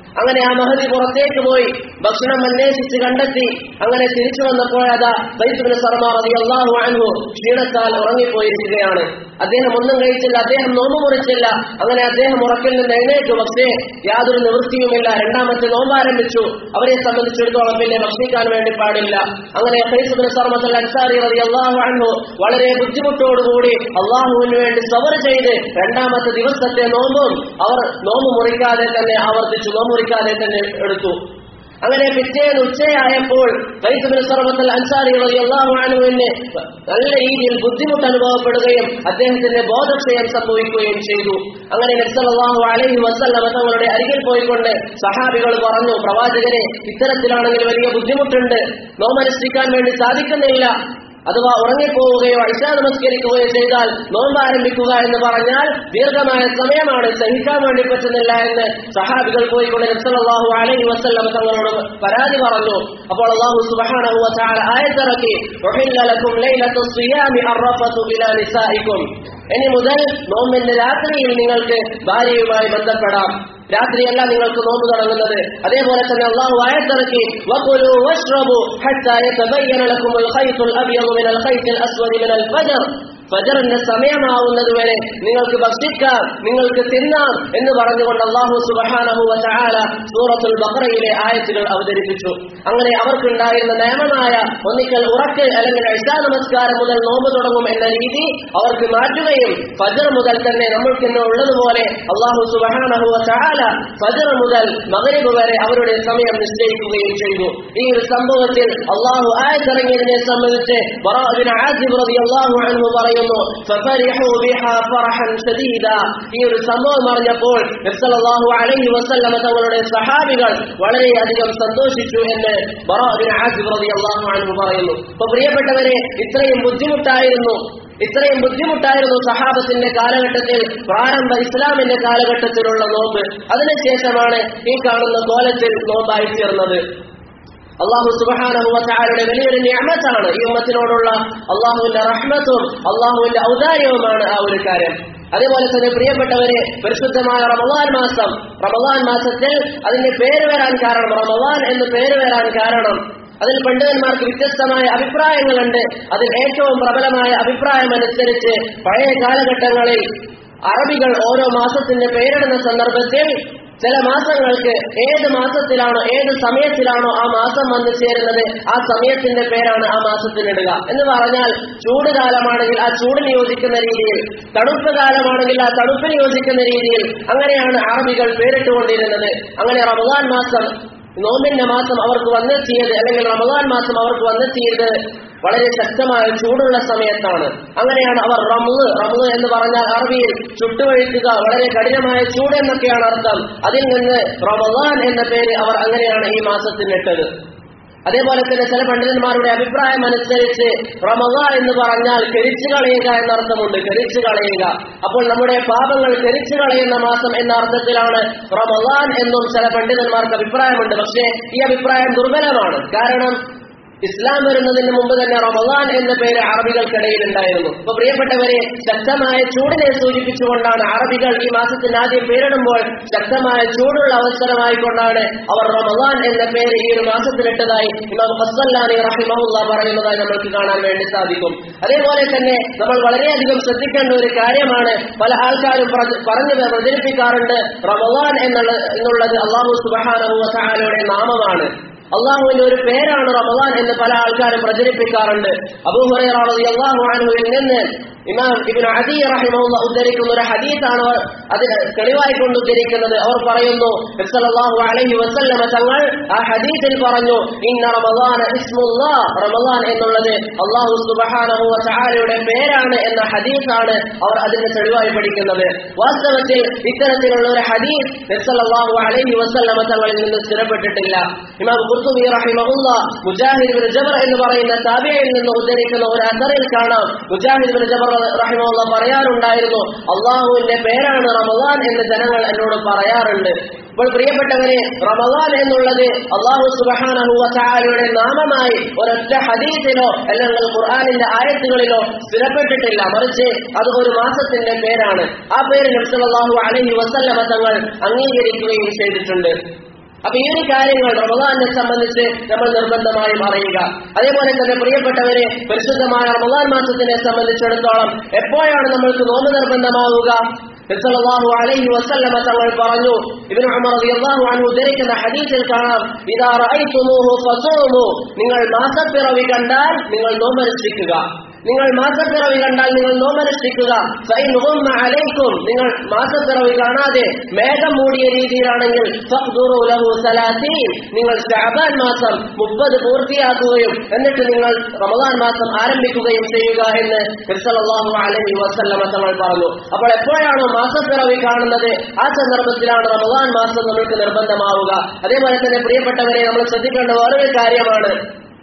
അങ്ങനെ ആ മഹതി പുറത്തേക്ക് പോയി ഭക്ഷണം അന്വേഷിച്ച് കണ്ടെത്തി അങ്ങനെ തിരിച്ചു വന്നപ്പോൾ അതാ സൈസുബിന് സർമാർ അതി അള്ളാഹു അൻഹു ക്ഷീണത്താൽ ഉറങ്ങിപ്പോയിരിക്കുകയാണ് അദ്ദേഹം ഒന്നും കഴിച്ചില്ല അദ്ദേഹം നോമ്പ് മുറിച്ചില്ല അങ്ങനെ അദ്ദേഹം ഉറക്കിൽ നിന്ന് എഴുന്നേറ്റു പക്ഷേ യാതൊരു നിവൃത്തിയുമില്ല രണ്ടാമത്തെ നോമ്പ് ആരംഭിച്ചു അവരെ സംബന്ധിച്ചിടത്തോളം പിന്നെ ഭക്ഷിക്കാൻ വേണ്ടി പാടില്ല അങ്ങനെ സൈസുബിന് സർമത്തൽ അൻസാരി അതി അള്ളാഹു അൻഹു വളരെ ബുദ്ധിമുട്ടോടുകൂടി അള്ളാഹുവിന് വേണ്ടി സവർ ചെയ്ത് രണ്ടാമത്തെ ദിവസത്തെ നോമ്പും അവർ നോമ്പ് മുറിക്കാതെ തന്നെ ആവർത്തിച്ചു നോമ്പ് മുറിക്കാതെ തന്നെ എടുത്തു അങ്ങനെ പിറ്റേന്ന് ഉച്ചയായപ്പോൾ സർവത്തൽ അൻസാരി അള്ളാഹുവിന് നല്ല രീതിയിൽ ബുദ്ധിമുട്ട് അനുഭവപ്പെടുകയും അദ്ദേഹത്തിന്റെ ബോധക്ഷയം സംഭവിക്കുകയും ചെയ്തു അങ്ങനെ നബ്സല്ലാഹു അലൈഹി വസല്ലമ തങ്ങളുടെ അരികിൽ പോയിക്കൊണ്ട് സഹാബികൾ പറഞ്ഞു പ്രവാചകരെ ഇത്തരത്തിലാണെങ്കിൽ വലിയ ബുദ്ധിമുട്ടുണ്ട് നോമനുഷ്ഠിക്കാൻ വേണ്ടി സാധിക്കുന്നില്ല അഥവാ ഉറങ്ങിപ്പോവുകയോ അഴിഷ നമസ്കരിക്കുകയോ ചെയ്താൽ നോമ്പ് ആരംഭിക്കുക എന്ന് പറഞ്ഞാൽ ദീർഘമായ സമയമാണ് സഹിക്കാൻ വേണ്ടി പറ്റുന്നില്ല എന്ന് സഹാബികൾ പോയിക്കൊണ്ട് നബ്സല്ലാഹു അലൈഹി വസല്ലം തങ്ങളോട് പരാതി പറഞ്ഞു അപ്പോൾ അള്ളാഹു സുബ്ഹാനഹു വതആല ആയത്തിറക്കി ഉഹില്ല ലക്കും ലൈലത്തു സിയാമി അർറഫതു ഇലാ നിസാഇക്കും ഇനി മുതൽ നോമ്പിന്റെ രാത്രിയിൽ നിങ്ങൾക്ക് ഭാര്യയുമായി ബന്ധപ്പെടാം രാത്രിയല്ല നിങ്ങൾക്ക് നോമ്പ് തുടങ്ങുന്നത് അതേപോലെ തന്നെ അള്ളാഹു ആയത്തിറക്കി വഖുലു വഷ്റബു ഹത്താ യതബയ്യന ലക്കുമുൽ ഖൈത്തുൽ അബ്യദു മിനൽ ഖൈത്തിൽ അസ്വദി മിനൽ ഫജ്ർ ഫജറിന്റെ സമയമാവുന്നത് വരെ നിങ്ങൾക്ക് ഭക്ഷിക്കാം നിങ്ങൾക്ക് തിന്നാം എന്ന് പറഞ്ഞുകൊണ്ട് അള്ളാഹു സുബഹാനഹു വതആല സൂറത്തുൽ ബഖറയിലെ ആയത്തുകൾ അവതരിപ്പിച്ചു അങ്ങനെ അവർക്കുണ്ടായിരുന്ന നിയമമായ ഒന്നിക്കൽ ഉറക്ക് അല്ലെങ്കിൽ ഇഷാ നമസ്കാരം മുതൽ നോമ്പ് തുടങ്ങും എന്ന രീതി അവർക്ക് മാറ്റുകയും ഫജർ മുതൽ തന്നെ നമ്മൾക്കിന്ന് ഉള്ളതുപോലെ അള്ളാഹു സുബഹാനഹു വതആല ഫജർ മുതൽ മഗ്രിബ് വരെ അവരുടെ സമയം നിശ്ചയിക്കുകയും ചെയ്തു ഈ ഒരു സംഭവത്തിൽ അള്ളാഹു ആയത്തിറങ്ങിയതിനെ സംബന്ധിച്ച് ബറാ ബിൻ ആസിബ് റളിയല്ലാഹു അൻഹു പറയുന്നു ഫഫരിഹു ബിഹാ ഫറഹൻ ശദീദാ ഈ ഒരു സംഭവം അറിഞ്ഞപ്പോൾ നബ്സല്ലല്ലാഹു അലൈഹി വസല്ലമ തങ്ങളുടെ സഹാബികൾ വളരെയധികം സന്തോഷിച്ചു എന്ന് ബറാ ബിൻ ആസിബ് റളിയല്ലാഹു അൻഹു പറയുന്നു അപ്പോൾ പ്രിയപ്പെട്ടവരെ ഇത്രയും ബുദ്ധിമുട്ടായിരുന്നു ഇത്രയും ബുദ്ധിമുട്ടായിരുന്നു സഹാബത്തിന്റെ കാലഘട്ടത്തിൽ പ്രാരംഭ ഇസ്ലാമിന്റെ കാലഘട്ടത്തിലുള്ള നോമ്പ് അതിനുശേഷമാണ് ഈ കാണുന്ന കോലത്തിൽ നോമ്പായി തീർന്നത് അള്ളാഹു സുബാനഹുവത്താരുടെ വലിയൊരു ഞാമത്താണ് ഈ ഉമ്മത്തിനോടുള്ള അള്ളാഹുവിന്റെ റഹ്മത്തും അള്ളാഹുവിന്റെ ഔദാര്യവുമാണ് ആ ഒരു കാര്യം അതേപോലെ തന്നെ പ്രിയപ്പെട്ടവരെ പരിശുദ്ധമായ റമദാൻ മാസം റമദാൻ മാസത്തിൽ അതിന്റെ പേര് വരാൻ കാരണം റമദാൻ എന്ന് പേര് വരാൻ കാരണം അതിൽ പണ്ഡിതന്മാർക്ക് വ്യത്യസ്തമായ അഭിപ്രായങ്ങളുണ്ട് അതിൽ ഏറ്റവും പ്രബലമായ അഭിപ്രായം അനുസരിച്ച് പഴയ കാലഘട്ടങ്ങളിൽ അറബികൾ ഓരോ മാസത്തിന്റെ പേരിടുന്ന സന്ദർഭത്തിൽ ചില മാസങ്ങൾക്ക് ഏത് മാസത്തിലാണോ ഏത് സമയത്തിലാണോ ആ മാസം വന്നു ചേരുന്നത് ആ സമയത്തിന്റെ പേരാണ് ആ മാസത്തിനിടുക എന്ന് പറഞ്ഞാൽ ചൂട് കാലമാണെങ്കിൽ ആ ചൂടിന് യോജിക്കുന്ന രീതിയിൽ തണുപ്പ് കാലമാണെങ്കിൽ ആ തണുപ്പിന് യോജിക്കുന്ന രീതിയിൽ അങ്ങനെയാണ് അറബികൾ പേരിട്ടുകൊണ്ടിരുന്നത് അങ്ങനെ റമദാൻ മാസം നോമ്പിന്റെ മാസം അവർക്ക് വന്നെത്തിയത് അല്ലെങ്കിൽ റമദാൻ മാസം അവർക്ക് വന്നെത്തിയത് വളരെ ശക്തമായ ചൂടുള്ള സമയത്താണ് അങ്ങനെയാണ് അവർ റമുദ് റമുദ് എന്ന് പറഞ്ഞാൽ അറബിയിൽ ചുട്ടുവഴിക്കുക വളരെ കഠിനമായ ചൂട് എന്നൊക്കെയാണ് അർത്ഥം അതിൽ നിന്ന് റമദാൻ എന്ന പേര് അവർ അങ്ങനെയാണ് ഈ മാസത്തിനിട്ടത് അതേപോലെ തന്നെ ചില പണ്ഡിതന്മാരുടെ അഭിപ്രായം അനുസരിച്ച് റമദ എന്ന് പറഞ്ഞാൽ കരിച്ചു കളയുക എന്ന അർത്ഥമുണ്ട് കരിച്ചു കളയുക അപ്പോൾ നമ്മുടെ പാപങ്ങൾ കരിച്ചു കളയുന്ന മാസം എന്ന അർത്ഥത്തിലാണ് റമദാൻ എന്നും ചില പണ്ഡിതന്മാർക്ക് അഭിപ്രായമുണ്ട് പക്ഷേ ഈ അഭിപ്രായം ദുർബലമാണ് കാരണം ഇസ്ലാം വരുന്നതിന് മുമ്പ് തന്നെ റമദാൻ എന്ന പേര് അറബികൾക്കിടയിൽ ഉണ്ടായിരുന്നു അപ്പൊ പ്രിയപ്പെട്ടവരെ ശക്തമായ ചൂടിനെ സൂചിപ്പിച്ചുകൊണ്ടാണ് അറബികൾ ഈ മാസത്തിന് ആദ്യം പേരിടുമ്പോൾ ശക്തമായ ചൂടുള്ള അവസരമായിക്കൊണ്ടാണ് അവർ റമദാൻ എന്ന പേര് ഈ ഒരു മാസത്തിലിട്ടതായി ഇമാം ഹസ്സല്ലാനി റഹിമഹുല്ല പറയുന്നതായി നമ്മൾക്ക് കാണാൻ വേണ്ടി സാധിക്കും അതേപോലെ തന്നെ നമ്മൾ വളരെയധികം ശ്രദ്ധിക്കേണ്ട ഒരു കാര്യമാണ് പല ആൾക്കാരും പ്ര- പറഞ്ഞു പ്രചരിപ്പിക്കാറുണ്ട് റമദാൻ എന്നുള്ള എന്നുള്ളത് അള്ളാഹു സുബാനുടെ നാമമാണ് അള്ളാഹുവിന്റെ ഒരു പേരാണ് റമദാൻ എന്ന് പല ആൾക്കാരും പ്രചരിപ്പിക്കാറുണ്ട് അബൂഹുറൈറാണി അള്ളാഹു അൻഹുവിൽ നിന്ന് ഇമാം ഇബിൻ അദി റഹിമുള്ള ഉദ്ധരിക്കുന്ന ഒരു ഹദീസാണ് അവർ അതിന് തെളിവായി കൊണ്ട് ഉദ്ധരിക്കുന്നത് അവർ പറയുന്നു സല്ലല്ലാഹു അലൈഹി വസല്ലമ തങ്ങൾ ആ ഹദീസിൽ പറഞ്ഞു ഇന്ന റമദാന ഇസ്മുല്ലാ റമദാൻ എന്നുള്ളത് അള്ളാഹു സുബ്ഹാനഹു വ തആലയുടെ പേരാണ് എന്ന ഹദീസാണ് അവർ അതിന് തെളിവായി പഠിക്കുന്നത് വാസ്തവത്തിൽ ഇത്തരത്തിലുള്ള ഒരു ഹദീസ് സല്ലല്ലാഹു അലൈഹി വസല്ലമ തങ്ങളിൽ നിന്ന് സ്ഥിരപ്പെട്ടിട്ടില്ല ഇമാം ഖുർത്തുബി റഹിമഹുല്ല മുജാഹിദ് ബിൻ ജബർ എന്ന് പറയുന്ന താബിയിൽ നിന്ന് ഉദ്ധരിക്കുന്ന ഒരു അസറിൽ കാണാം മുജാഹിദ് ബിൻ ജബർ റഹിമഹുല്ല പറയാറുണ്ടായിരുന്നു അള്ളാഹുവിന്റെ പേരാണ് റമദാൻ എന്ന് ജനങ്ങൾ എന്നോട് പറയാറുണ്ട് ഇപ്പോൾ പ്രിയപ്പെട്ടവരെ റമദാൻ എന്നുള്ളത് അള്ളാഹു സുബഹാനഹുവ ചായാലയുടെ നാമമായി ഒരൊറ്റ ഹദീസിലോ അല്ലെങ്കിൽ ഖുർആാനിന്റെ ആയത്തുകളിലോ സ്ഥിരപ്പെട്ടിട്ടില്ല മറിച്ച് അത് ഒരു മാസത്തിന്റെ പേരാണ് ആ പേര് നബ്സലാഹു അലഹി വസല്ലമ തങ്ങൾ അംഗീകരിക്കുകയും ചെയ്തിട്ടുണ്ട് അപ്പൊ ഈ ഒരു കാര്യങ്ങൾ റമദാനെ സംബന്ധിച്ച് നമ്മൾ നിർബന്ധമായും അറിയുക അതേപോലെ തന്നെ പ്രിയപ്പെട്ടവരെ പരിശുദ്ധമായ റമദാൻ മാസത്തിനെ സംബന്ധിച്ചിടത്തോളം എപ്പോഴാണ് നമ്മൾക്ക് നോമ്പ് നിർബന്ധമാവുക സല്ലല്ലാഹു അലൈഹി വസല്ലമ തങ്ങൾ പറഞ്ഞു ഇബ്നു ഉമർ റളിയല്ലാഹു അൻഹു ഉദ്ധരിക്കുന്ന ഹദീസിൽ കാണാം ഇദാ റഅയ്തുമൂഹു ഫസൂമു നിങ്ങൾ മാസപ്പിറവി കണ്ടാൽ നിങ്ങൾ നോമ്പനുഷ്ഠിക്കുക നിങ്ങൾ മാസപ്പിറവി കണ്ടാൽ നിങ്ങൾ നോമനുഷ്ഠിക്കുക ഫൈൻ ഗുമ്മ അലൈക്കും നിങ്ങൾ മാസപ്പിറവി കാണാതെ മേഘം മൂടിയ രീതിയിലാണെങ്കിൽ ഫഖ്ദുറു ലഹു സലാസീൻ നിങ്ങൾ ശഅബാൻ മാസം മുപ്പത് പൂർത്തിയാക്കുകയും എന്നിട്ട് നിങ്ങൾ റമദാൻ മാസം ആരംഭിക്കുകയും ചെയ്യുക എന്ന് സല്ലല്ലാഹു അലൈഹി വസല്ലമ തങ്ങൾ പറഞ്ഞു അപ്പോൾ എപ്പോഴാണോ മാസപ്പിറവി കാണുന്നത് ആ സന്ദർഭത്തിലാണ് റമദാൻ മാസം നമ്മൾക്ക് നിർബന്ധമാവുക അതേപോലെ തന്നെ പ്രിയപ്പെട്ടവരെ നമ്മൾ ശ്രദ്ധിക്കേണ്ട വേറൊരു കാര്യമാണ്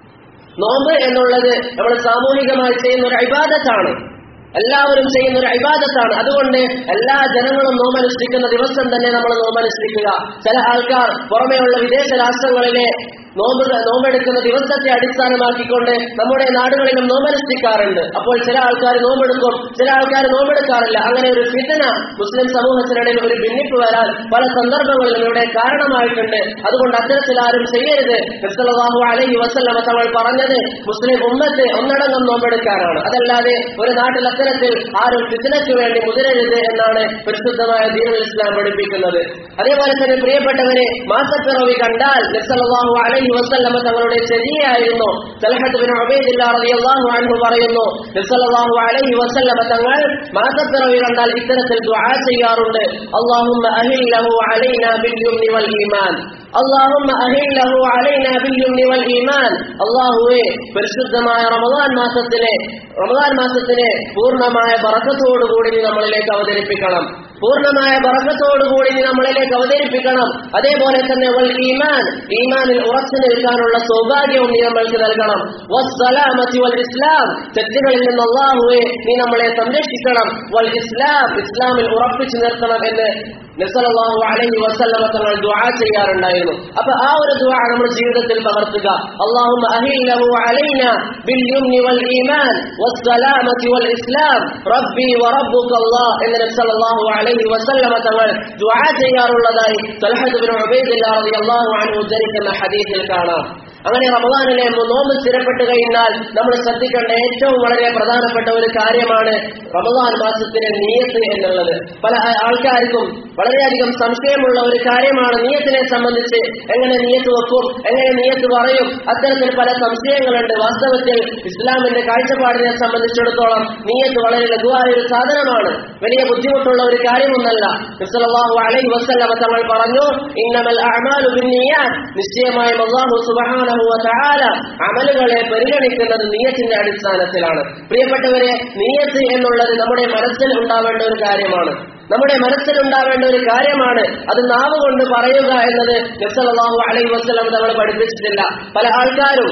നോമ്പ് എന്നുള്ളത് നമ്മൾ സാമൂഹികമായി ചെയ്യുന്ന ഒരു അഭിബാധത്താണ് എല്ലാവരും ചെയ്യുന്ന ഒരു അഭിബാധത്താണ് അതുകൊണ്ട് എല്ലാ ജനങ്ങളും നോമനുഷ്ഠിക്കുന്ന ദിവസം തന്നെ നമ്മൾ നോമനുഷ്ഠിക്കുക ചില ആൾക്കാർ പുറമെയുള്ള വിദേശ രാഷ്ട്രങ്ങളിലെ നോമ്പ് നോമ്പെടുക്കുന്ന ദിവസത്തെ അടിസ്ഥാനമാക്കിക്കൊണ്ട് നമ്മുടെ നാടുകളിലും നോമ്പനുഷ്ഠിക്കാറുണ്ട് അപ്പോൾ ചില ആൾക്കാർ നോമ്പെടുക്കും ചില ആൾക്കാർ നോമ്പെടുക്കാറില്ല അങ്ങനെ ഒരു ഫിതന മുസ്ലിം സമൂഹത്തിനിടയിൽ ഒരു ഭിന്നിപ്പ് വരാൻ പല സന്ദർഭങ്ങളിലും ഇവിടെ കാരണമായിട്ടുണ്ട് അതുകൊണ്ട് അത്തരത്തിൽ ആരും ചെയ്യരുത് ക്രിസ്തലാഹു അലൈഹി വസല്ലമ തങ്ങൾ പറഞ്ഞത് മുസ്ലിം ഉമ്മത്ത് ഒന്നടങ്കം നോമ്പെടുക്കാനാണ് അതല്ലാതെ ഒരു നാട്ടിൽ അത്തരത്തിൽ ആരും ഫിതനയ്ക്ക് വേണ്ടി മുതിരരുത് എന്നാണ് പരിശുദ്ധമായ ദീനുൽ ഇസ്ലാം പഠിപ്പിക്കുന്നത് അതേപോലെ തന്നെ പ്രിയപ്പെട്ടവരെ മാസപ്പിറവി കണ്ടാൽ നബ്സല്ലാഹു അലൈഹി വസല്ലമ തങ്ങളുടെ ശരിയായിരുന്നു തലഹത്ത് ബിൻ ഉബൈദില്ലാ റളിയല്ലാഹു അൻഹു പറയുന്നു നബ്സല്ലാഹു അലൈഹി വസല്ലമ തങ്ങൾ മാസപ്പിറവി കണ്ടാൽ ഇത്തരത്തിൽ ദുആ ചെയ്യാറുണ്ട് അല്ലാഹുമ്മ അഹില്ലഹു അലൈനാ ബിൽ യുംനി വൽ ഈമാൻ അള്ളാഹുമ്മ അഹില്ലഹു അലൈനാ ബിൽ യുംനി വൽ ഈമാൻ അല്ലാഹുവേ പരിശുദ്ധമായ റമദാൻ മാസത്തിലെ റമദാൻ മാസത്തിനെ പൂർണ്ണമായ ബറക്കത്തോടുകൂടി നീ നമ്മളിലേക്ക് അവതരിപ്പിക്കണം പൂർണ്ണമായ ബറക്കത്തോടുകൂടി നീ നമ്മളിലേക്ക് അവതരിപ്പിക്കണം അതേപോലെ തന്നെ വൽ ഈമാൻ ഈമാനിൽ ഉറച്ചു നിൽക്കാനുള്ള സൗഭാഗ്യവും നീ നമ്മൾക്ക് നൽകണം വസ്സലാമത്തി വൽ ഇസ്ലാം തെറ്റുകളിൽ നിന്ന് അള്ളാഹുവെ നീ നമ്മളെ സംരക്ഷിക്കണം വൽ ഇസ്ലാം ഇസ്ലാമിൽ ഉറപ്പിച്ചു നിർത്തണം എന്ന് നസലല്ലാഹു അലൈഹി വസല്ലമ തങ്ങൾ ദുആ ചെയ്യാറുണ്ടായിരുന്നു അപ്പൊ ആ ഒരു ദുആ നമ്മുടെ ജീവിതത്തിൽ പകർത്തുക അല്ലാഹുമ്മ അഹില്ലഹു അലൈന ബിൽ യുംനി വൽ ഈമാൻ വസ്സലാമത്തി വൽ ഇസ്ലാം റബ്ബി വറബ്ബുക അല്ലാഹ് എന്ന് നസലല്ലാഹു അലൈഹി വസല്ലമ തങ്ങൾ ദുആ ചെയ്യാറുള്ളതായി തൽഹദ് ബിൻ ഉബൈദില്ലാ റളിയല്ലാഹു അൻഹു ഉദ്ധരിക്കുന്ന ഹദീസിൽ കാണാം അങ്ങനെ റമദാനിലെ നോമ്പ് സ്ഥിരപ്പെട്ട് കഴിഞ്ഞാൽ നമ്മൾ ശ്രദ്ധിക്കേണ്ട ഏറ്റവും വളരെ പ്രധാനപ്പെട്ട ഒരു കാര്യമാണ് റമദാൻ മാസത്തിലെ നീയത്ത് എന്നുള്ളത് പല ആൾക്കാർക്കും വളരെയധികം സംശയമുള്ള ഒരു കാര്യമാണ് നീയത്തിനെ സംബന്ധിച്ച് എങ്ങനെ നീയത്ത് വെക്കും എങ്ങനെ നീയത്ത് പറയും അത്തരത്തിൽ പല സംശയങ്ങളുണ്ട് വാസ്തവത്തിൽ ഇസ്ലാമിന്റെ കാഴ്ചപ്പാടിനെ സംബന്ധിച്ചിടത്തോളം നീയത്ത് വളരെ ലഘുവായ ഒരു സാധനമാണ് വലിയ ബുദ്ധിമുട്ടുള്ള ഒരു കാര്യമൊന്നല്ല ക്രിസ്തലാഹു അലൈഹി വസല്ലമ തങ്ങൾ പറഞ്ഞു ഇന്നമൽ അഅമാലു ബിന്നിയാത്ത് നിശ്ചയമായും അല്ലാഹു സുബ്ഹാനഹു വ തആല അമലുകളെ പരിഗണിക്കുന്നത് നീയത്തിന്റെ അടിസ്ഥാനത്തിലാണ് പ്രിയപ്പെട്ടവരെ നീയത്ത് എന്നുള്ളത് നമ്മുടെ മനസ്സിൽ ഉണ്ടാവേണ്ട ഒരു കാര്യമാണ് നമ്മുടെ മനസ്സിൽ ഉണ്ടാവേണ്ട ഒരു കാര്യമാണ് അത് നാവ് കൊണ്ട് പറയുക എന്നത് നബ്സല്ലാഹു അലൈഹി വസ്ലം നമ്മൾ പഠിപ്പിച്ചിട്ടില്ല പല ആൾക്കാരും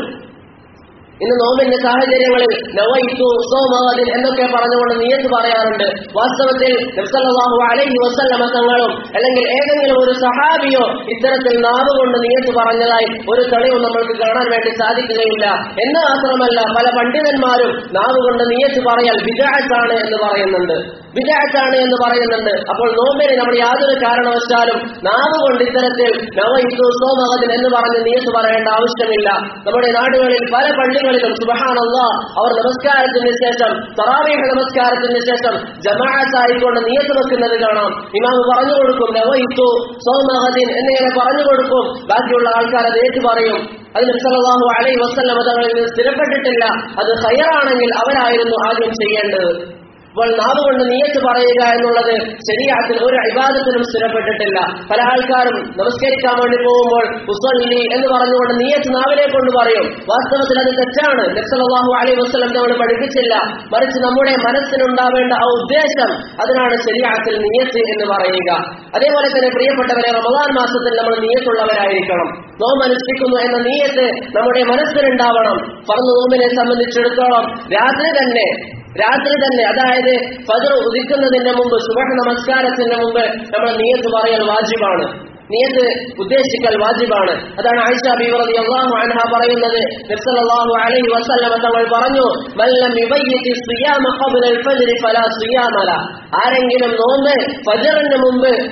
ഇന്ന് നോമ്പിന്റെ സാഹചര്യങ്ങളിൽ നവൈത്തു സോമാദിൻ എന്നൊക്കെ പറഞ്ഞുകൊണ്ട് നീയത്ത് പറയാറുണ്ട് വാസ്തവത്തിൽ നബ്സല്ലാഹു അലൈഹി വസല്ലമ തങ്ങളും അല്ലെങ്കിൽ ഏതെങ്കിലും ഒരു സഹാബിയോ ഇത്തരത്തിൽ നാവ് കൊണ്ട് നീയത്ത് പറഞ്ഞതായി ഒരു തെളിവും നമ്മൾക്ക് കാണാൻ വേണ്ടി സാധിക്കുകയില്ല എന്ന് മാത്രമല്ല പല പണ്ഡിതന്മാരും നാവ് കൊണ്ട് നീയത്ത് പറയാൽ വിജാറ്റാണ് എന്ന് പറയുന്നുണ്ട് വിജാറ്റാണ് എന്ന് പറയുന്നുണ്ട് അപ്പോൾ നോമ്പിന് നമ്മൾ യാതൊരു കാരണവശാലും നാവ് കൊണ്ട് ഇത്തരത്തിൽ നവൈത്തു സോമഹദിൻ എന്ന് പറഞ്ഞ് നീയത്ത് പറയേണ്ട ആവശ്യമില്ല നമ്മുടെ നാടുകളിൽ പല പള്ളികളിലും സുബഹാനല്ല അവർ നമസ്കാരത്തിന് ശേഷം തറാവീഹ് നമസ്കാരത്തിന് ശേഷം ജമാഅത്തായിക്കൊണ്ട് നീയത്ത് വെക്കുന്നത് കാണാം ഇമാമ് പറഞ്ഞു കൊടുക്കും നവൈത്തു സോമഹദിൻ എന്നിങ്ങനെ പറഞ്ഞു കൊടുക്കും ബാക്കിയുള്ള ആൾക്കാർ അത് ഏറ്റു പറയും അതിന് സല്ലല്ലാഹു അലൈഹി വസല്ലം തങ്ങളിൽ നിന്ന് സ്ഥിരപ്പെട്ടിട്ടില്ല അത് ഹയറാണെങ്കിൽ അവരായിരുന്നു ആദ്യം ചെയ്യേണ്ടത് അപ്പോൾ നാവ് കൊണ്ട് നീയത്ത് പറയുക എന്നുള്ളത് ശരിയാത്തിൽ ഒരു അഭിവാദത്തിനും സ്ഥിരപ്പെട്ടിട്ടില്ല പല ആൾക്കാരും നമസ്കരിക്കാൻ വേണ്ടി പോകുമ്പോൾ ഉസല്ലി എന്ന് പറഞ്ഞുകൊണ്ട് നീയത്ത് നാവിനെ കൊണ്ട് പറയും വാസ്തവത്തിൽ അത് തെറ്റാണ് നബ്സലാഹു അലൈഹി വസ്ലം നമ്മൾ പഠിപ്പിച്ചില്ല മറിച്ച് നമ്മുടെ മനസ്സിനുണ്ടാവേണ്ട ആ ഉദ്ദേശം അതിനാണ് ശരിയാത്തിൽ നീയത്ത് എന്ന് പറയുക അതേപോലെ തന്നെ പ്രിയപ്പെട്ടവരെ റമദാൻ മാസത്തിൽ നമ്മൾ നീയത്തുള്ളവരായിരിക്കണം നോമ്പ് അനുഷ്ഠിക്കുന്നു എന്ന നീയത്ത് നമ്മുടെ മനസ്സിലുണ്ടാവണം പറന്ന് നോമ്പിനെ സംബന്ധിച്ചിടത്തോളം രാത്രി തന്നെ രാത്രി തന്നെ അതായത് ഫജർ ഉദിക്കുന്നതിന്റെ മുമ്പ് സുബഹ നമസ്കാരത്തിന്റെ മുമ്പ് നമ്മൾ നീയത്ത് പറയൽ വാജിബാണ് നീയത്ത് ഉദ്ദേശിക്കൽ വാജിബാണ് അതാണ് ആയിഷ ബീവറതി അള്ളാഹു അൻഹ പറയുന്നത് നബ്സല്ലാഹു അലൈഹി വസല്ലമ തങ്ങൾ പറഞ്ഞു മല്ലം യുബയ്യിത്തി സിയാമ ഖബ്ല അൽ ഫജ്ർ ഫലാ സിയാമല ആരെങ്കിലും നോമ്പ് ഫജറിന് മുമ്പ്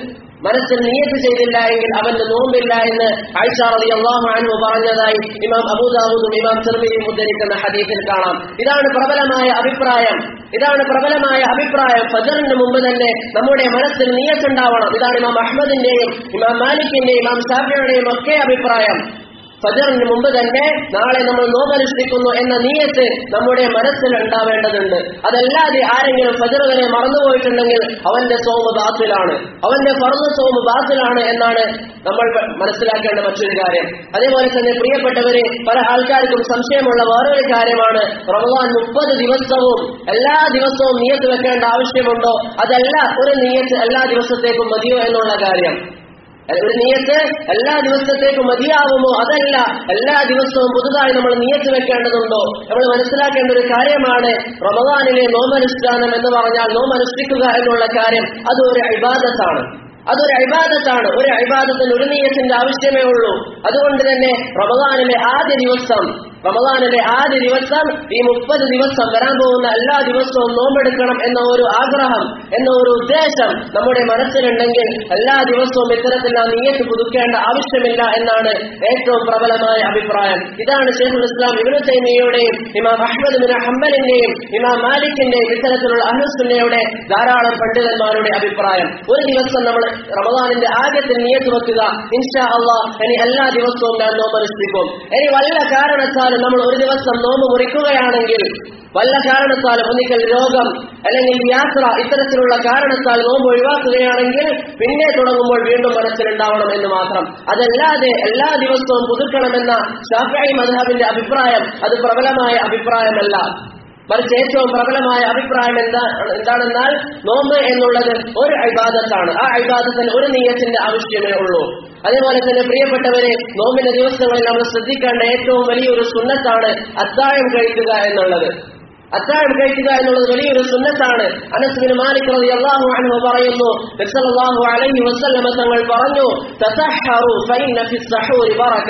മനസ്സിൽ നിയത്ത് ചെയ്തില്ല എങ്കിൽ അവന്റെ നോമ്പില്ല എന്ന് ആയിഷ റളിയല്ലാഹു അൻഹു പറഞ്ഞതായി ഇമാം അബൂദാവൂദും ഇമാം തിർമിദിയും ഉദ്ധരിക്കുന്ന ഹദീസിൽ കാണാം ഇതാണ് പ്രബലമായ അഭിപ്രായം ഇതാണ് പ്രബലമായ അഭിപ്രായം ഫജറിന് മുമ്പ് തന്നെ നമ്മുടെ മനസ്സിൽ നിയത്തുണ്ടാവണം ഇതാണ് ഇമാം അഹമ്മദിന്റെയും ഇമാം മാലിക്കിന്റെയും ഇമാം ഷാഫിയുടെയും ഒക്കെ അഭിപ്രായം ഫജറിന് മുമ്പ് തന്നെ നാളെ നമ്മൾ നോമനുഷ്ഠിക്കുന്നു എന്ന നീയത്ത് നമ്മുടെ മനസ്സിൽ ഉണ്ടാവേണ്ടതുണ്ട് അതല്ലാതെ ആരെങ്കിലും ഫജർ വരെ മറന്നുപോയിട്ടുണ്ടെങ്കിൽ അവന്റെ സോമ് ബാത്തിലാണ് അവന്റെ ഫർദ് സോമ് ബാത്തിലാണ് എന്നാണ് നമ്മൾ മനസ്സിലാക്കേണ്ട മറ്റൊരു കാര്യം അതേപോലെ തന്നെ പ്രിയപ്പെട്ടവരെ പല ആൾക്കാർക്കും സംശയമുള്ള വേറൊരു കാര്യമാണ് റമദാൻ മുപ്പത് ദിവസവും എല്ലാ ദിവസവും നീയത്ത് വെക്കേണ്ട ആവശ്യമുണ്ടോ അതല്ല ഒരു നീയത്ത് എല്ലാ ദിവസത്തേക്കും മതിയോ എന്നുള്ള കാര്യം ഒരു നിയത്ത് എല്ലാ ദിവസത്തേക്കും മതിയാവുമോ അതല്ല എല്ലാ ദിവസവും പുതുതായി നമ്മൾ നിയത്ത് വെക്കേണ്ടതുണ്ടോ നമ്മൾ മനസ്സിലാക്കേണ്ട ഒരു കാര്യമാണ് റമദാനിലെ നോമനുഷ്ഠാനം എന്ന് പറഞ്ഞാൽ നോമനുഷ്ഠിക്കുക എന്നുള്ള കാര്യം അത് ഒരു ഇബാദത്താണ് അതൊരു അഭിബാധത്താണ് ഒരു അഭിബാധത്തിന് ഒരു നീയത്തിന്റെ ആവശ്യമേ ഉള്ളൂ അതുകൊണ്ട് തന്നെ റമദാനിലെ ആദ്യ ദിവസം റമദാനിലെ ആദ്യ ദിവസം ഈ മുപ്പത് ദിവസം വരാൻ പോകുന്ന എല്ലാ ദിവസവും നോമ്പെടുക്കണം എന്ന ഒരു ആഗ്രഹം എന്ന ഒരു ഉദ്ദേശം നമ്മുടെ മനസ്സിലുണ്ടെങ്കിൽ എല്ലാ ദിവസവും ഇത്തരത്തിൽ ആ നീയത്ത് പുതുക്കേണ്ട ആവശ്യമില്ല എന്നാണ് ഏറ്റവും പ്രബലമായ അഭിപ്രായം ഇതാണ് ഷെയ്ഖുൽ ഇസ്ലാം ഇബ്നു തൈമിയയുടെയും ഇമാം അഹ്മദ് ബിൻ ഹംബലിന്റെയും ഇമാം മാലിക്കിന്റെയും ഇത്തരത്തിലുള്ള അഹ്ലുസുന്നയുടെ ധാരാളം പണ്ഡിതന്മാരുടെ അഭിപ്രായം ഒരു ദിവസം നമ്മൾ റമദാനിന്റെ ആദ്യത്തിൽ നിയത്ത് വെക്കുക ഇൻഷാ അള്ളാഹ് ഇനി എല്ലാ ദിവസവും ഞാൻ നോമ്പനുഷ്ഠിക്കും ഇനി വല്ല കാരണത്താലും നമ്മൾ ഒരു ദിവസം നോമ്പ് മുറിക്കുകയാണെങ്കിൽ വല്ല കാരണത്താലും ഒന്നിക്കൽ രോഗം അല്ലെങ്കിൽ യാത്ര ഇത്തരത്തിലുള്ള കാരണത്താൽ നോമ്പ് ഒഴിവാക്കുകയാണെങ്കിൽ പിന്നെ തുടങ്ങുമ്പോൾ വീണ്ടും മനസ്സിലുണ്ടാവണം എന്ന് മാത്രം അതല്ലാതെ എല്ലാ ദിവസവും പുതുക്കണമെന്ന ഷാഫി മദ്ഹബിന്റെ അഭിപ്രായം അത് പ്രബലമായ അഭിപ്രായമല്ല മറിച്ച് ഏറ്റവും പ്രബലമായ അഭിപ്രായം എന്താ എന്താണെന്നാൽ നോമ്പ് എന്നുള്ളത് ഒരു അഭിബാധത്താണ് ആ അഭിബാധത്തിന് ഒരു നീയത്തിന്റെ ആവശ്യമേ ഉള്ളൂ അതേപോലെ തന്നെ പ്രിയപ്പെട്ടവരെ നോമ്പിന്റെ ദിവസങ്ങളിൽ നമ്മൾ ശ്രദ്ധിക്കേണ്ട ഏറ്റവും വലിയൊരു സുന്നത്താണ് അത്താഴം കഴിക്കുക എന്നുള്ളത് അത്താഴം കഴിക്കുക എന്നുള്ളത് വലിയൊരു സുന്നത്താണ് അനസ്ബിന് മാലിക് റളിയല്ലാഹു അൻഹു പറയുന്നു നബിസല്ലല്ലാഹു അലൈഹി വസല്ലമ തങ്ങൾ പറഞ്ഞു തസഹറു ഫഇന്ന ഫിസ് സഹൂരി ബറക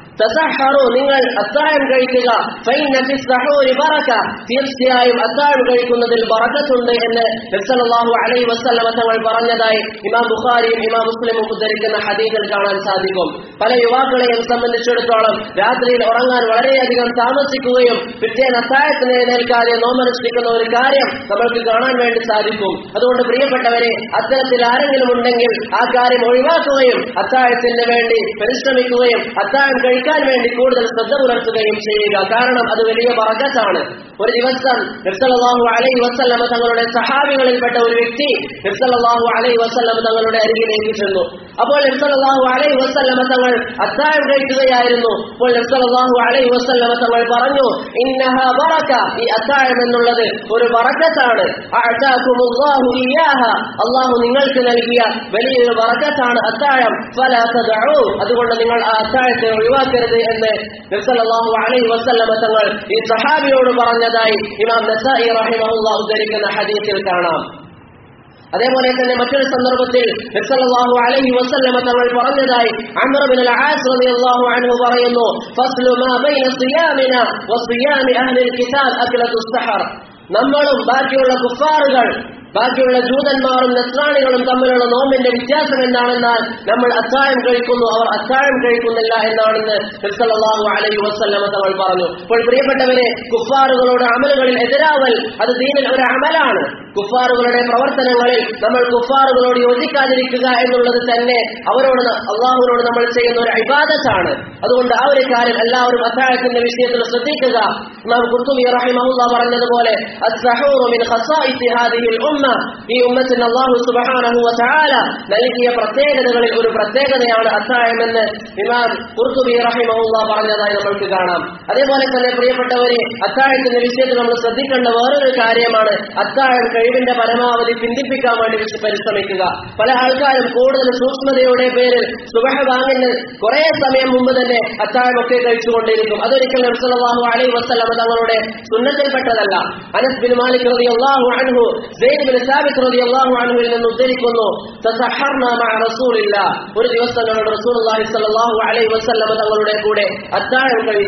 തസഹറു നിങ്ങൾ അത്താഴം കഴിക്കുക ഫൈന ഫി സഹൂരി ബറക തീർച്ചയായും അത്താഴം കഴിക്കുന്നതിൽ ബറക്കത്തുണ്ട് എന്ന് നബിസല്ലല്ലാഹു അലൈഹി വസല്ലമ തങ്ങൾ പറഞ്ഞതായി ഇമാം ബുഖാരിയും ഇമാം മുസ്ലിമും ഉദ്ധരിക്കുന്ന ഹദീസിൽ കാണാൻ സാധിക്കും പല യുവാക്കളെയും സംബന്ധിച്ചിടത്തോളം രാത്രിയിൽ ഉറങ്ങാൻ വളരെയധികം താമസിക്കുകയും പിറ്റേന്ന് അത്താഴത്തിന് എഴുന്നേൽക്കാതെ നോമനുഷ്ഠിക്കുന്ന ഒരു കാര്യം നമ്മൾക്ക് കാണാൻ വേണ്ടി സാധിക്കും അതുകൊണ്ട് പ്രിയപ്പെട്ടവരെ അത്തരത്തിൽ ആരെങ്കിലും ഉണ്ടെങ്കിൽ ആ കാര്യം ഒഴിവാക്കുകയും അത്താഴത്തിന് വേണ്ടി പരിശ്രമിക്കുകയും അത്താഴം കഴിക്കാൻ വേണ്ടി കൂടുതൽ ശ്രദ്ധ പുലർത്തുകയും ചെയ്യുക കാരണം അത് വലിയ പറക്കത്താണ് ഒരു ദിവസം നിർസലാഹു അലൈ വസല്ലമ തങ്ങളുടെ സഹാബികളിൽപ്പെട്ട ഒരു വ്യക്തി നിർസലാഹു അലൈ വസല്ലമ തങ്ങളുടെ അരികിലേക്ക് ചെന്നു അപ്പോൾ നിർസലാഹു അലൈ വസല്ലമ തങ്ങൾ അത്താഴം കഴിക്കുകയായിരുന്നു അപ്പോൾ നിർസലാഹു അലൈ വസല്ലമ തങ്ങൾ പറഞ്ഞു ഇന്നഹ ബറക ഈ അത്താഴം എന്നുള്ളത് ഒരു ബറക്കത്താണ് അഅതാകുമുല്ലാഹു ഇയ്യാഹ അല്ലാഹു നിങ്ങൾക്ക് നൽകിയ വലിയൊരു ബറക്കത്താണ് അത്താഴം ഫലാ തദഉ അതുകൊണ്ട് നിങ്ങൾ ആ അത്താഴത്തെ ഒഴിവാക്കരുത് എന്ന് നിർസലാഹു അലൈ വസല്ലമ തങ്ങൾ ഈ സഹാബിയോട് പറഞ്ഞതായി ഇമാം നസായി റഹിമഹുല്ലാ ഉദ്ധരിക്കുന്ന ഹദീസിൽ കാണാം അതേപോലെ തന്നെ മറ്റൊരു സന്ദർഭത്തിൽ നബിസല്ലല്ലാഹു അലൈഹി വസല്ലമ തങ്ങൾ പറഞ്ഞതായി അംർ ബിൻ അൽ-ആസ് റളിയല്ലാഹു അൻഹു പറയുന്നു ഫസ്ലു മാ ബൈന സിയാമിന വസിയാമി അഹ്ലിൽ കിതാബ് അക്ലത്തു സഹർ നമ്മളും ബാക്കിയുള്ള കുഫാറുകൾ ബാക്കിയുള്ള ജൂതന്മാരും നസ്രാണികളും തമ്മിലുള്ള നോമ്പിന്റെ വ്യത്യാസം എന്താണെന്നാൽ നമ്മൾ അത്താഴം കഴിക്കുന്നു അവർ അത്താഴം കഴിക്കുന്നില്ല എന്നാണെന്ന് നബ്സല്ലാഹു അലൈഹി വസല്ലമ തങ്ങൾ പറഞ്ഞു അപ്പോൾ പ്രിയപ്പെട്ടവരെ കുഫാറുകളുടെ അമലുകളിൽ എതിരാവൽ അത് ദീനിൽ ഒരു അമലാണ് കുഫാറുകളുടെ പ്രവർത്തനങ്ങളിൽ നമ്മൾ കുഫാറുകളോട് യോജിക്കാതിരിക്കുക എന്നുള്ളത് തന്നെ അവരോട് അള്ളാഹുവിനോട് നമ്മൾ ചെയ്യുന്ന ഒരു അഭിബാധത്താണ് അതുകൊണ്ട് ആ ഒരു കാര്യം എല്ലാവരും അത്താഴത്തിന്റെ വിഷയത്തിൽ ശ്രദ്ധിക്കുക നാം കുർത്തുബി റഹിമഹുല്ല പറഞ്ഞതുപോലെ അസ്സഹൂറു മിൻ ഖസായിസി ഹാദിഹിൽ ഉമ്മ ഈ ഉമ്മത്തിന് അള്ളാഹു സുബ്ഹാനഹു വതആല നൽകിയ പ്രത്യേകതകളിൽ ഒരു പ്രത്യേകതയാണ് അത്താഴമെന്ന് ഇമാം കുർത്തുബി റഹിമഹുല്ല പറഞ്ഞതായി നമ്മൾക്ക് കാണാം അതേപോലെ തന്നെ പ്രിയപ്പെട്ടവരെ അത്താഴത്തിന്റെ വിഷയത്തിൽ നമ്മൾ ശ്രദ്ധിക്കേണ്ട വേറൊരു കാര്യമാണ് അത്താഴം കഴിവിന്റെ പരമാവധി ചിന്തിപ്പിക്കാൻ വേണ്ടി വിശ- പരിശ്രമിക്കുക പല ആൾക്കാരും കൂടുതൽ സൂക്ഷ്മതയുടെ പേരിൽ സുബഹ വാങ്ങിന് കുറെ സമയം മുമ്പ് തന്നെ അത്താഴമൊക്കെ കഴിച്ചുകൊണ്ടിരിക്കും അതൊരിക്കലും നബ്സല്ലാഹു അലൈഹി വസ്ലമ തങ്ങളുടെ സുന്നത്തിൽപ്പെട്ടതല്ല അനസ് ബിൻ മാലിക് റളിയല്ലാഹു അൻഹു സെയ്ദ് ബിൻ സാബിത്ത് റളിയല്ലാഹു അൻഹുവിൽ നിന്ന് ഉദ്ധരിക്കുന്നു തസഹർനാ മഅ റസൂലില്ലാ ഒരു ദിവസം ഞങ്ങൾ റസൂലുള്ളാഹി സ്വല്ലല്ലാഹു അലൈഹി വസല്ലമ തങ്ങളുടെ കൂടെ അത്താഴം കഴിച്ചു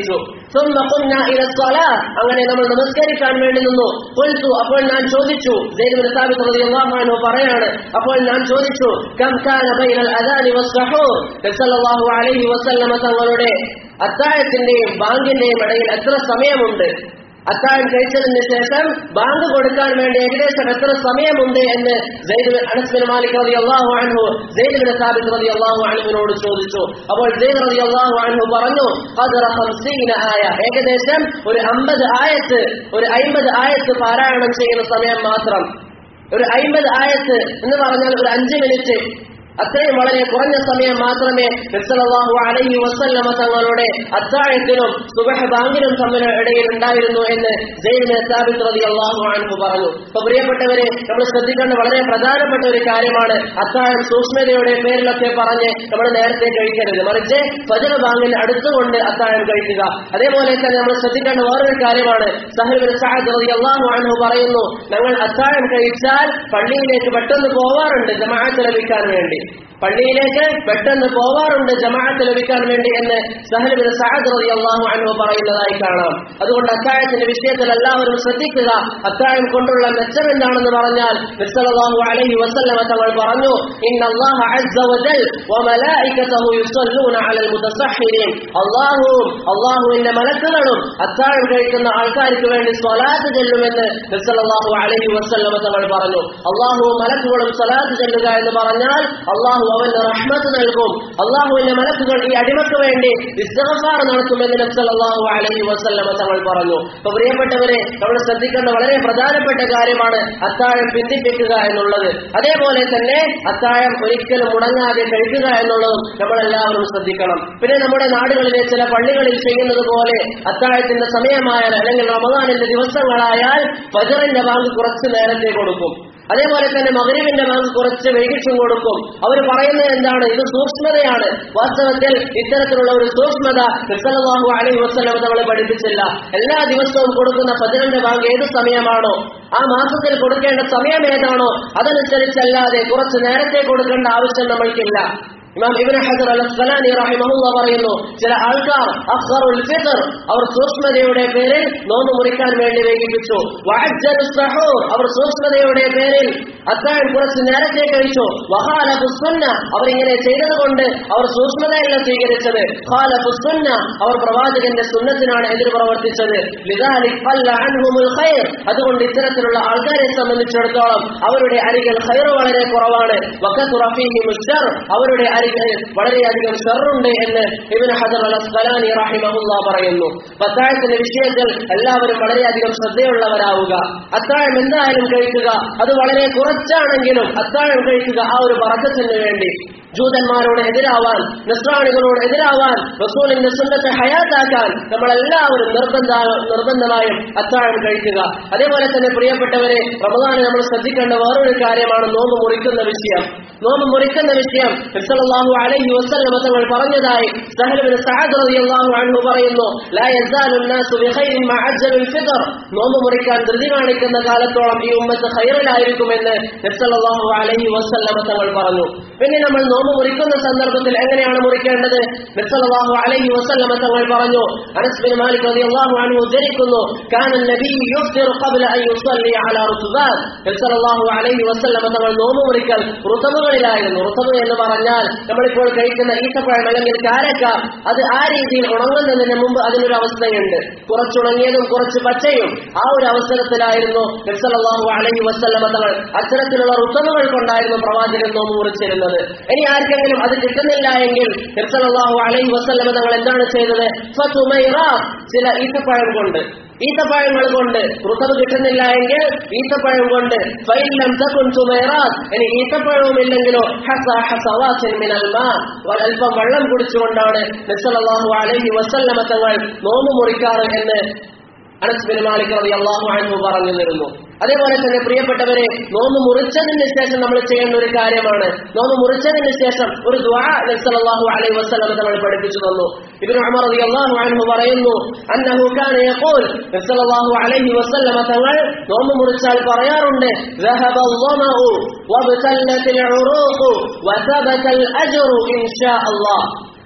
ثم قمنا الى الصلاه അങ്ങനെ നമ്മൾ നമസ്കരിക്കാൻ വേണ്ടി നിന്നു ഖുൽതു അപ്പോൾ ഞാൻ ചോദിച്ചു സെയ്ദ് ബിൻ സാബിത് റളിയല്ലാഹു അൻഹു പറയാണ് അപ്പോൾ ഞാൻ ചോദിച്ചു കം കാന ബൈനൽ അദാനി വസ്സഹൂർ സല്ലല്ലാഹു അലൈഹി വസല്ലമ തങ്ങളുടെ അത്താഴത്തിന്റെയും ബാങ്കിന്റെയും ഇടയിൽ എത്ര സമയമുണ്ട് അത്താഴം കഴിച്ചതിന് ശേഷം ബാങ്ക് കൊടുക്കാൻ വേണ്ടി ഏകദേശം എത്ര സമയമുണ്ട് എന്ന് സെയ്ദ് അനസ്ബിൻ മാലിക് റതി അള്ളാഹു അൻഹു സെയ്ദ് ബിൻ സാബിത് റതി അള്ളാഹു അൻഹുവിനോട് ചോദിച്ചു അപ്പോൾ സെയ്ദ് റതി അള്ളാഹു അൻഹു പറഞ്ഞു ഖദറ ഖംസീന ആയ ഏകദേശം ഒരു അമ്പത് ആയത്ത് ഒരു അയിമ്പത് ആയത്ത് പാരായണം ചെയ്യുന്ന സമയം മാത്രം ഒരു അയിമ്പത് ആയത്ത് എന്ന് പറഞ്ഞാൽ ഒരു അഞ്ച് മിനിറ്റ് അത്രയും വളരെ കുറഞ്ഞ സമയം മാത്രമേ നബ്സലല്ലാഹു അലൈഹി വസല്ലമ തങ്ങളുടെ അത്താഴത്തിനും സുബഹ ബാങ്കിനും തമ്മിൽ ഇടയിൽ ഉണ്ടായിരുന്നു എന്ന് ജയിലിനെ സ്ഥാപിത് റതി അള്ളാഹു അൻഹു പറഞ്ഞു അപ്പൊ പ്രിയപ്പെട്ടവരെ നമ്മൾ ശ്രദ്ധിക്കേണ്ട വളരെ പ്രധാനപ്പെട്ട ഒരു കാര്യമാണ് അത്താഴം സൂക്ഷ്മതയുടെ പേരിലൊക്കെ പറഞ്ഞ് നമ്മൾ നേരത്തെ കഴിക്കരുത് മറിച്ച് ഫജർ ബാങ്കിന് അടുത്തുകൊണ്ട് അത്താഴം കഴിക്കുക അതേപോലെ തന്നെ നമ്മൾ ശ്രദ്ധിക്കേണ്ട വേറൊരു കാര്യമാണ് സഹബിൻ സഹദ് റതി അള്ളാഹു അൻഹു പറയുന്നു ഞങ്ങൾ അത്താഴം കഴിച്ചാൽ പള്ളിയിലേക്ക് പെട്ടെന്ന് പോവാറുണ്ട് ജമാഅത്ത് ലഭിക്കാൻ വേണ്ടി പള്ളിയിലേക്ക് പെട്ടെന്ന് പോവാറുണ്ട് ജമാഅത്ത് ലഭിക്കാൻ വേണ്ടി എന്ന് സഹലിബിൻ സഹദ് റതി അള്ളാഹു അൻഹു പറയുന്നതായി കാണാം അതുകൊണ്ട് അത്താഴത്തിന്റെ വിഷയത്തിൽ എല്ലാവരും ശ്രദ്ധിക്കുക അത്താഴം കൊണ്ടുള്ള മെച്ചം എന്താണെന്ന് പറഞ്ഞാൽ നബ്സല്ലല്ലാഹു അലൈഹി വസല്ലമ തങ്ങൾ പറഞ്ഞു ഇന്ന അല്ലാഹ അസ്സ വജൽ വമലായികതഹു യുസല്ലൂന അലൽ മുതസഹ്ഹിരീൻ അല്ലാഹുവും അല്ലാഹുവിന്റെ മലക്കുകളും അത്താഴം കഴിക്കുന്ന ആൾക്കാർക്ക് വേണ്ടി സ്വലാത്ത് ചെല്ലുമെന്ന് നബ്സല്ലല്ലാഹു അലൈഹി വസല്ലമ തങ്ങൾ പറഞ്ഞു അല്ലാഹുവും മലക്കുകളും സ്വലാത്ത് ചെല്ലുക എന്ന് പറഞ്ഞാൽ അള്ളാഹു അവന് റഹ്മത്ത് നൽകും അള്ളാഹുവിന്റെ മലക്കുകൾ ഈ അടിമക്ക് വേണ്ടി ഇസ്തഗഫാർ നടത്തുമെന്ന് നബ്സല്ലാഹു അലൈഹി വസല്ലമ തങ്ങൾ പറഞ്ഞു അപ്പൊ പ്രിയപ്പെട്ടവരെ നമ്മൾ ശ്രദ്ധിക്കേണ്ട വളരെ പ്രധാനപ്പെട്ട കാര്യമാണ് അത്താഴം പിന്തിപ്പിക്കുക എന്നുള്ളത് അതേപോലെ തന്നെ അത്താഴം ഒരിക്കലും മുടങ്ങാതെ കഴിക്കുക എന്നുള്ളതും നമ്മളെല്ലാവരും ശ്രദ്ധിക്കണം പിന്നെ നമ്മുടെ നാടുകളിലെ ചില പള്ളികളിൽ ചെയ്യുന്നത് പോലെ അത്താഴത്തിന്റെ സമയമായാൽ അല്ലെങ്കിൽ റമദാനിന്റെ ദിവസങ്ങളായാൽ ഫജറിന്റെ ബാങ്ക് കുറച്ച് നേരത്തെ കൊടുക്കും അതേപോലെ തന്നെ മകരീവിന്റെ ബാങ്ക് കുറച്ച് വൈകിച്ചും കൊടുക്കും അവർ പറയുന്നത് എന്താണ് ഇത് സൂക്ഷ്മതയാണ് വാസ്തവത്തിൽ ഇത്തരത്തിലുള്ള ഒരു സൂക്ഷ്മത നിസ്സലാഹു അലൈഹി വസ്ലം നമ്മളെ പഠിപ്പിച്ചില്ല എല്ലാ ദിവസവും കൊടുക്കുന്ന ഫജറിന്റെ ബാങ്ക് ഏത് സമയമാണോ ആ മാസത്തിൽ കൊടുക്കേണ്ട സമയം ഏതാണോ അതനുസരിച്ചല്ലാതെ കുറച്ച് നേരത്തെ കൊടുക്കേണ്ട ആവശ്യം നമ്മൾക്കില്ല ഇമാം ഇബ്നു ഹജർ അൽ അസ്ഖലാനി റഹിമഹുള്ള പറയുന്നു ചില ആൾക്കാർ അഖറുൽ ഫിത്ർ അവർ സൂക്ഷ്മതയുടെ പേരിൽ നോമ്പ് മുറിക്കാൻ വേണ്ടി വൈകിപ്പിച്ചു വഅജ്ജലു സഹൂർ അവർ സൂക്ഷ്മതയുടെ പേരിൽ അത്താഴം കുറച്ച് നേരത്തെ കഴിച്ചു വഹാലഫു സുന്ന അവർ ഇങ്ങനെ ചെയ്തതുകൊണ്ട് അവർ സൂക്ഷ്മതയല്ല സ്വീകരിച്ചത് ഖാലഫു സുന്ന അവർ പ്രവാചകന്റെ സുന്നത്തിനാണ് എതിർ പ്രവർത്തിച്ചത് ലിദാലിക് ഖല്ല അൻഹുമുൽ ഖൈർ അതുകൊണ്ട് ഇത്തരത്തിലുള്ള ആൾക്കാരെ സംബന്ധിച്ചിടത്തോളം അവരുടെ അരികിൽ ഖൈർ വളരെ കുറവാണ് വഖതുറ ഫീഹി മുശ്ശർ അവരുടെ അരികിൽ വളരെയധികം ഷറുണ്ട് എന്ന് ഇബ്നു ഹജർ അൽ അസ്ഖലാനി റഹിമഹുല്ല പറയുന്നു അത്താഴത്തിന്റെ വിഷയത്തിൽ എല്ലാവരും വളരെയധികം ശ്രദ്ധയുള്ളവരാവുക അത്താഴം എന്തായാലും കഴിക്കുക അത് വളരെ കുറച്ചാണെങ്കിലും അത്താഴം കഴിക്കുക ആ ഒരു പറക്കത്തിന് വേണ്ടി ജൂതന്മാരോട് എതിരാവാൻ നസ്രാണികളോട് എതിരാവാൻ റസൂലിന്റെ സുന്നത്തെ ഹയാത്താക്കാൻ നമ്മളെല്ലാവരും നിർബന്ധ നിർബന്ധമായും അത്താഴം കഴിക്കുക അതേപോലെ തന്നെ പ്രിയപ്പെട്ടവരെ റമദാനെ നമ്മൾ ശ്രദ്ധിക്കേണ്ട വേറൊരു കാര്യമാണ് നോമ്പ് മുറിക്കുന്ന വിഷയം നോമ്പ് മുറിക്കുന്ന വിഷയം നബ്സല്ലല്ലാഹു അലൈഹി വസല്ലം തങ്ങൾ പറഞ്ഞതായി സഹൽ ബിൻ സഅദ് റളിയല്ലാഹു അൻഹു പറയുന്നു ലാ യസാലു الناس بخير ما عجلوا الفطر നോമ്പ് മുറിക്കാൻ ധൃതി കാണിക്കുന്ന കാലത്തോളം ഈ ഉമ്മത്ത് ഖൈറിലായിരിക്കുമെന്ന് നബ്സല്ലല്ലാഹു അലൈഹി വസല്ലം തങ്ങൾ പറഞ്ഞു പിന്നെ നമ്മൾ നോമ്പ് മുറിക്കുന്ന സന്ദർഭത്തിൽ എങ്ങനെയാണ് മുറിക്കേണ്ടത് നബ്സല്ലല്ലാഹു അലൈഹി വസല്ലം തങ്ങൾ പറഞ്ഞു അനസ് ബിൻ മാലിക് റളിയല്ലാഹു അൻഹു ഉദ്ധരിക്കുന്നു കാന നബി യുഫ്തിർ ഖബ്ല അൻ യുസല്ലി അലാ റുതുബാൻ നബ്സല്ലല്ലാഹു അലൈഹി വസല്ലം തങ്ങൾ നോമ്പ് മുറിക്കൽ റുതബുകളിലായിരുന്നു റുതബ് എന്ന് പറഞ്ഞാൽ നമ്മളിപ്പോൾ കഴിക്കുന്ന ഈത്തപ്പഴം അല്ലെങ്കിൽ കാരക്ക അത് ആ രീതിയിൽ ഉണങ്ങുന്നതിന് മുമ്പ് അതിനൊരു അവസ്ഥയുണ്ട് കുറച്ചുണങ്ങിയതും കുറച്ച് പച്ചയും ആ ഒരു അവസരത്തിലായിരുന്നു നബ്സല്ലല്ലാഹു അലൈഹി വസല്ലം തങ്ങൾ അത്തരത്തിലുള്ള റുതബുകൾ കൊണ്ടായിരുന്നു പ്രവാചകൻ നോമ്പ് മുറിച്ചിരുന്നത് ഇനി ആർക്കെങ്കിലും അത് കിട്ടുന്നില്ല എങ്കിൽ നബ്സല്ലല്ലാഹു അലൈഹി വസല്ലം തങ്ങൾ എന്താണ് ചെയ്തത് ഫതുമൈറ ചില ഈത്തപ്പഴം കൊണ്ട് ഈത്തപ്പഴങ്ങൾ കൊണ്ട് ഋതവ് കിട്ടുന്നില്ല എങ്കിൽ ഈത്തപ്പഴം കൊണ്ട് ഫൈലം തകുൻ സുമൈറാത്ത് ഇനി ഈത്തപ്പഴവും ഇല്ലെങ്കിലോ ഹസ ഹസവാസിൻ മിനൽ മാ ഒരൽപ്പം വെള്ളം കുടിച്ചുകൊണ്ടാണ് നബ്സല്ലല്ലാഹു അലൈഹി വസല്ലമ തങ്ങൾ നോമ്പ് മുറിക്കാറ് എന്ന് അനസ് ബിൻ മാലിക് റളിയല്ലാഹു അൻഹു പറഞ്ഞു തരുന്നു അതേപോലെ തന്നെ പ്രിയപ്പെട്ടവരെ നോമ്പ് മുറിച്ചതിന് ശേഷം നമ്മൾ ചെയ്യേണ്ട ഒരു കാര്യമാണ് നോമ്പ് മുറിച്ചതിന് ശേഷം ഒരു ദുആ നബി സല്ലല്ലാഹു അലൈഹി വസല്ലം തങ്ങൾ പഠിപ്പിച്ചു തന്നു ഇബ്നു ഉമർ റളിയല്ലാഹു അൻഹു പറയുന്നു അന്നഹു കാന യഖൂൽ നബി സല്ലല്ലാഹു അലൈഹി വസല്ലം തങ്ങൾ നോമ്പ് മുറിച്ചാൽ പറയാറുണ്ട് ذهب الظمأ وابتلت العروق وثبت الأجر إن شاء الله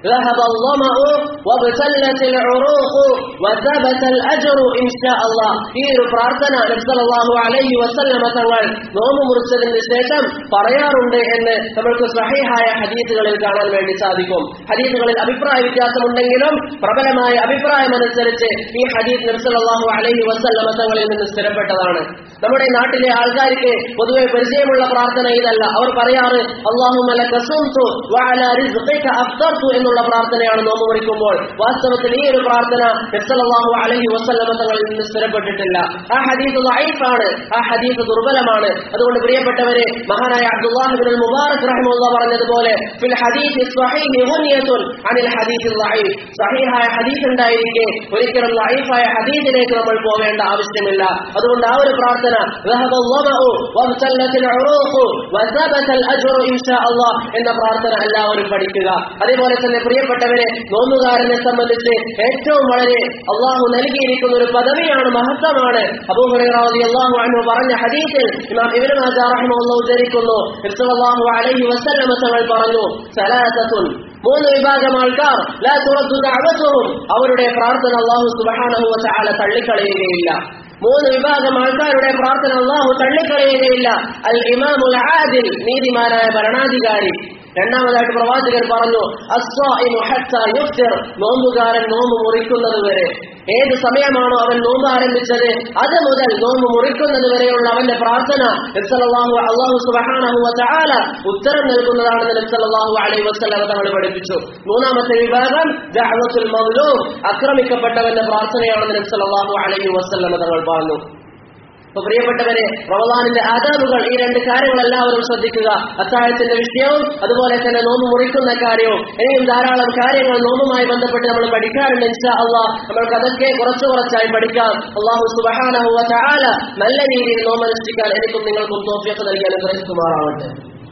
ذهب الظمأ وابتلت العروق وثبت الأجر إن شاء الله ഈ ഒരു പ്രാർത്ഥന നബ്സല്ലാഹു അലൈഹി വസല്ലമ തങ്ങൾ നോമ്പ് മുറിച്ചതിന് ശേഷം പറയാറുണ്ട് എന്ന് നമ്മൾക്ക് സഹിഹായ ഹദീസുകളിൽ കാണാൻ വേണ്ടി സാധിക്കും ഹദീസുകളിൽ അഭിപ്രായ വ്യത്യാസമുണ്ടെങ്കിലും പ്രബലമായ അഭിപ്രായമനുസരിച്ച് ഈ ഹദീസ് നബ്സല്ലാഹു അലൈഹി വസല്ലമ തങ്ങളിൽ നിന്ന് സ്ഥിരപ്പെട്ടതാണ് നമ്മുടെ നാട്ടിലെ ആൾക്കാർക്ക് പൊതുവെ പരിചയമുള്ള പ്രാർത്ഥന ഇതല്ല അവർ പറയാറ് അള്ളാഹുമല കസുംതു വഅല റിസ്ഖിക അഫ്തർതു എന്നുള്ള പ്രാർത്ഥനയാണ് നോമ്പ് മുറിക്കുമ്പോൾ വാസ്തവത്തിൽ ഈ ഒരു പ്രാർത്ഥന നബ്സല്ലാഹു അലൈഹി വസല്ലമ തങ്ങളിൽ നിന്ന് സ്ഥിരപ്പെട്ടിട്ടില്ല ആ ഹദീസ് ലൈഫാണ് ആ ഹദീസ് ദുർബലമാണ് അതുകൊണ്ട് പ്രിയപ്പെട്ടവരെ മഹാനായ അബ്ദുല്ലാഹിബിൻ മുബാറക് റഹിമുള്ള പറഞ്ഞതുപോലെ ഫിൽ ഹദീസ് സ്വഹീഹ് ഗുനിയത്തുൻ അനിൽ ഹദീസ് ലൈഫ് സഹീഹായ ഹദീസ് ഉണ്ടായിരിക്കെ ഒരിക്കലും ലൈഫായ ഹദീസിലേക്ക് നമ്മൾ പോവേണ്ട ആവശ്യമില്ല അതുകൊണ്ട് ആ ഒരു പ്രാർത്ഥന ذهب الظمأ وابتلت العروق وثبت الأجر إن شاء الله എന്ന പ്രാർത്ഥന എല്ലാവരും പഠിക്കുക അതേപോലെ തന്നെ പ്രിയപ്പെട്ടവരെ നോമ്പുകാരനെ സംബന്ധിച്ച് ഏറ്റവും വളരെ അള്ളാഹു നൽകിയിരിക്കുന്ന ഒരു പദവിയാണ് മഹത്വമാണ് അബൂഹുറൈറാദി അള്ളാഹു അൻഹു പറഞ്ഞ ഹദീസിൽ ഇമാം ഇബ്നു മാജാ റഹിമഹുല്ലാഹു ഉദ്ധരിക്കുന്നു നബി അലൈഹി വസല്ലമ തങ്ങൾ പറഞ്ഞു സലാസത്തുൻ മൂന്ന് വിഭാഗം ആൾക്കാർ ലാ തുറദ്ദു ദഅവതുഹും അവരുടെ പ്രാർത്ഥന അള്ളാഹു സുബ്ഹാനഹു വ തആല തള്ളിക്കളയുകയില്ല മൂന്ന് വിഭാഗം ആൾക്കാരുടെ പ്രാർത്ഥന അള്ളാഹു തള്ളിക്കളയുകയില്ല അൽ ഇമാമുൽ ആദിൽ നീതിമാനായ ഭരണാധികാരി രണ്ടാമതായിട്ട് പ്രവാചകൻ പറഞ്ഞു അസ്വാഇമു ഹത്താ യുഫ്തിർ നോമ്പുകാരൻ നോമ്പ് മുറിക്കുന്നത് വരെ ഏത് സമയമാണോ അവൻ നോമ്പ് ആരംഭിച്ചത് അത് മുതൽ നോമ്പ് മുറിക്കുന്നത് വരെയുള്ള അവന്റെ പ്രാർത്ഥന നബ്സല്ലാഹു അള്ളാഹു സുബഹാനഹു വതആല ഉത്തരം നൽകുന്നതാണെന്ന് നബ്സല്ലാഹു അലൈഹി വസല്ലം തങ്ങൾ പഠിപ്പിച്ചു മൂന്നാമത്തെ വിഭാഗം ദഅവത്തുൽ മദ്ലൂം ആക്രമിക്കപ്പെട്ടവന്റെ പ്രാർത്ഥനയാണെന്ന് നബ്സല്ലാഹു അലൈഹി വസല്ലം തങ്ങൾ പറഞ്ഞു അപ്പൊ പ്രിയപ്പെട്ടവരെ റമദാനിന്റെ ആദാബുകൾ ഈ രണ്ട് കാര്യങ്ങൾ എല്ലാവരും ശ്രദ്ധിക്കുക അത്താഴത്തിന്റെ വിഷയവും അതുപോലെ തന്നെ നോമ്പ് മുറിക്കുന്ന കാര്യവും ഇനിയും ധാരാളം കാര്യങ്ങൾ നോമ്പുമായി ബന്ധപ്പെട്ട് നമ്മൾ പഠിക്കാറുണ്ട് ഇൻഷാ അള്ളാഹ് നമ്മൾക്ക് അതൊക്കെ കുറച്ചു കുറച്ചായി പഠിക്കാം അള്ളാഹു സുബഹാനഹു വതആല നല്ല രീതിയിൽ നോമ്പനുഷ്ഠിക്കാൻ എനിക്കും നിങ്ങൾക്കും തോഫിയൊക്കെ നൽകി അനുഗ്രഹിക്കുമാറാവട്ടെ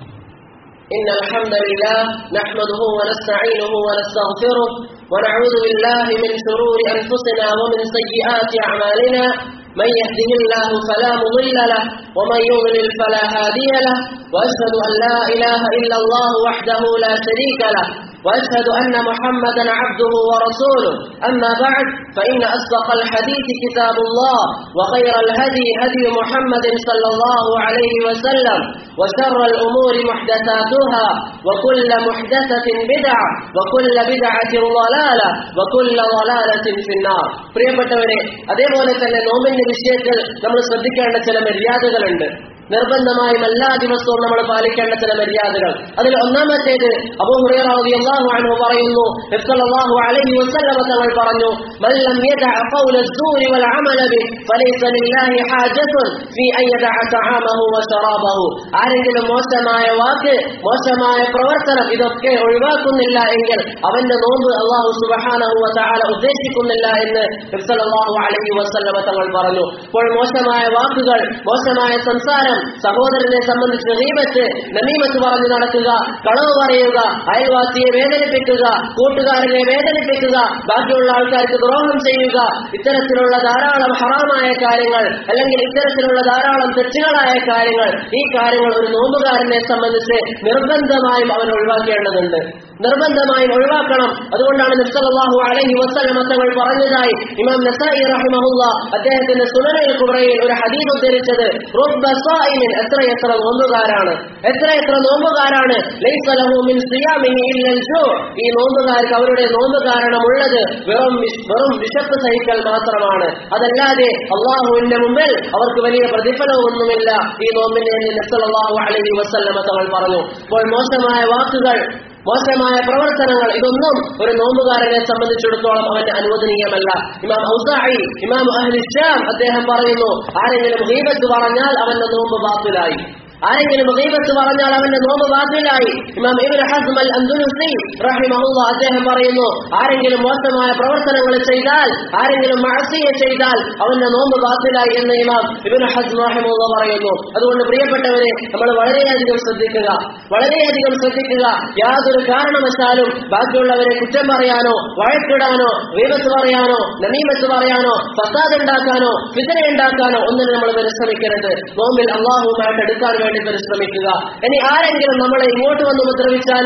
إن الحمد لله نحمده ونستعينه ونستغفره ونعوذ بالله من شرور أنفسنا ومن سيئات أعمالنا من يهده الله فلا مضل له ومن يضلل فلا هادي له واشهد ان لا اله الا الله وحده لا شريك له واشهد ان محمدا عبده ورسوله اما بعد فان اصدق الحديث كتاب الله وخير الهدي هدي محمد صلى الله عليه وسلم وشر الامور محدثاتها وكل محدثه بدعه وكل بدعه ضلاله وكل ضلاله في النار പ്രിയപ്പെട്ടവരെ അതേപോലെ തന്നെ നോമ്പിന്റെ വിഷയത്തിൽ നമ്മൾ ശ്രദ്ധിക്കേണ്ട ചില മര്യാദകളുണ്ട് നിർബന്ധമായും എല്ലാ ദിവസവും നമ്മൾ പാലിക്കേണ്ട ചില മര്യാദകൾ അതിൽ ഒന്നാമത്തേത് അബൂ ഹുറൈറ റളിയല്ലാഹു അൻഹു പറയുന്നു നബി സല്ലല്ലാഹു അലൈഹി വസല്ലം തങ്ങൾ പറഞ്ഞു മൻ ലം യദഅ ഖൗല الزور والعمل به فليس لله حاجة في أن يدع طعامه وشرابه ആരെങ്കിലും മോശമായ വാക്ക് മോശമായ പ്രവർത്തനം ഇതൊക്കെ ഒഴിവാക്കുന്നില്ല എങ്കിൽ അവന്റെ നോമ്പ് അള്ളാഹു സുബ്ഹാനഹു വ തആല ഉദ്ദേശിക്കുന്നില്ല എന്ന് നബി സല്ലല്ലാഹു അലൈഹി വസല്ലം തങ്ങൾ പറഞ്ഞു അപ്പോൾ മോശമായ വാക്കുകൾ മോശമായ സംസാരം സഹോദരനെ സംബന്ധിച്ച് റീബത്ത് നമീമത്ത് പറഞ്ഞു നടക്കുക കളവ് പറയുക അയൽവാസിയെ വേദനിപ്പിക്കുക കൂട്ടുകാരനെ വേദനിപ്പിക്കുക ബാക്കിയുള്ള ആൾക്കാർക്ക് ദ്രോഹം ചെയ്യുക ഇത്തരത്തിലുള്ള ധാരാളം ഹറാമായ കാര്യങ്ങൾ അല്ലെങ്കിൽ ഇത്തരത്തിലുള്ള ധാരാളം തെറ്റുകളായ കാര്യങ്ങൾ ഈ കാര്യങ്ങൾ ഒരു നോമ്പുകാരനെ സംബന്ധിച്ച് നിർബന്ധമായും അവൻ ഒഴിവാക്കേണ്ടതുണ്ട് നിർബന്ധമായും ഒഴിവാക്കണം അതുകൊണ്ടാണ് നബ്സല്ലാഹു അലൈഹി വസല്ലം തങ്ങൾ പറഞ്ഞതായി ഇമാം നസായി റഹിമഹുല്ല അദ്ദേഹത്തിന്റെ സുനനയിൽ കുബ്രയിൽ ഒരു ഹദീസ് ഉദ്ധരിച്ചത് റുബ്ബ സായിമിൻ എത്ര എത്ര നോമ്പുകാരാണ് എത്ര എത്ര നോമ്പുകാരാണ് ലൈസ ലഹു മിൻ സിയാമിഹി ഇല്ലൽ ജൂ ഈ നോമ്പുകാർക്ക് അവരുടെ നോമ്പ് കാരണമുള്ളത് വെറും വിശ്- വെറും വിശപ്പ് സഹിക്കൽ മാത്രമാണ് അതല്ലാതെ അള്ളാഹുവിന്റെ മുമ്പിൽ അവർക്ക് വലിയ പ്രതിഫലമൊന്നുമില്ല ഈ നോമ്പിന്റെ നബ്സല്ലാഹു അലൈഹി വസല്ലം തങ്ങൾ പറഞ്ഞു അപ്പോൾ മോശമായ വാക്കുകൾ മോശമായ പ്രവർത്തനങ്ങൾ ഇതൊന്നും ഒരു നോമ്പുകാരനെ സംബന്ധിച്ചിടത്തോളം അവന് അനുവദനീയമല്ല ഇമാം ഔസായി ഇമാം അഹ്ലി ശ്യാം അദ്ദേഹം പറയുന്നു ആരെങ്കിലും ഹീബത്ത് പറഞ്ഞാൽ അവന്റെ നോമ്പ് ബാത്തിലായി ആരെങ്കിലും ഗീബത്ത് പറഞ്ഞാൽ അവന്റെ നോമ്പ് ബാത്തിലായി ഇമാം ഇബ്നു ഹസ്ം അൽ അൻദുലുസി റഹിമഹുല്ലാ അദ്ദേഹം പറയുന്നു ആരെങ്കിലും മോശമായ പ്രവർത്തനങ്ങൾ ചെയ്താൽ ആരെങ്കിലും മഅസിയ ചെയ്താൽ അവന്റെ നോമ്പ് ബാത്തിലായി എന്ന് ഇമാം ഇബ്നു ഹസ്ം റഹിമഹുല്ലാ പറയുന്നു അതുകൊണ്ട് പ്രിയപ്പെട്ടവരെ നമ്മൾ വളരെയധികം ശ്രദ്ധിക്കുക വളരെയധികം ശ്രദ്ധിക്കുക യാതൊരു കാരണവശാലും ബാക്കിയുള്ളവരെ കുറ്റം പറയാനോ വഴക്കിടാനോ ഗീബത്ത് പറയാനോ നമീമത്ത് പറയാനോ ഫസാദ് ഉണ്ടാക്കാനോ ഫിതന ഉണ്ടാക്കാനോ ഒന്നിനും നമ്മൾ പരിശ്രമിക്കരുത് നോമ്പിൽ അള്ളാഹുമായിട്ട് എടുക്കാൻ വേണ്ടി പരിശ്രമിക്കുക ഇനി ആരെങ്കിലും നമ്മളെ ഇങ്ങോട്ട് വന്ന് ഉപദ്രവിച്ചാലോ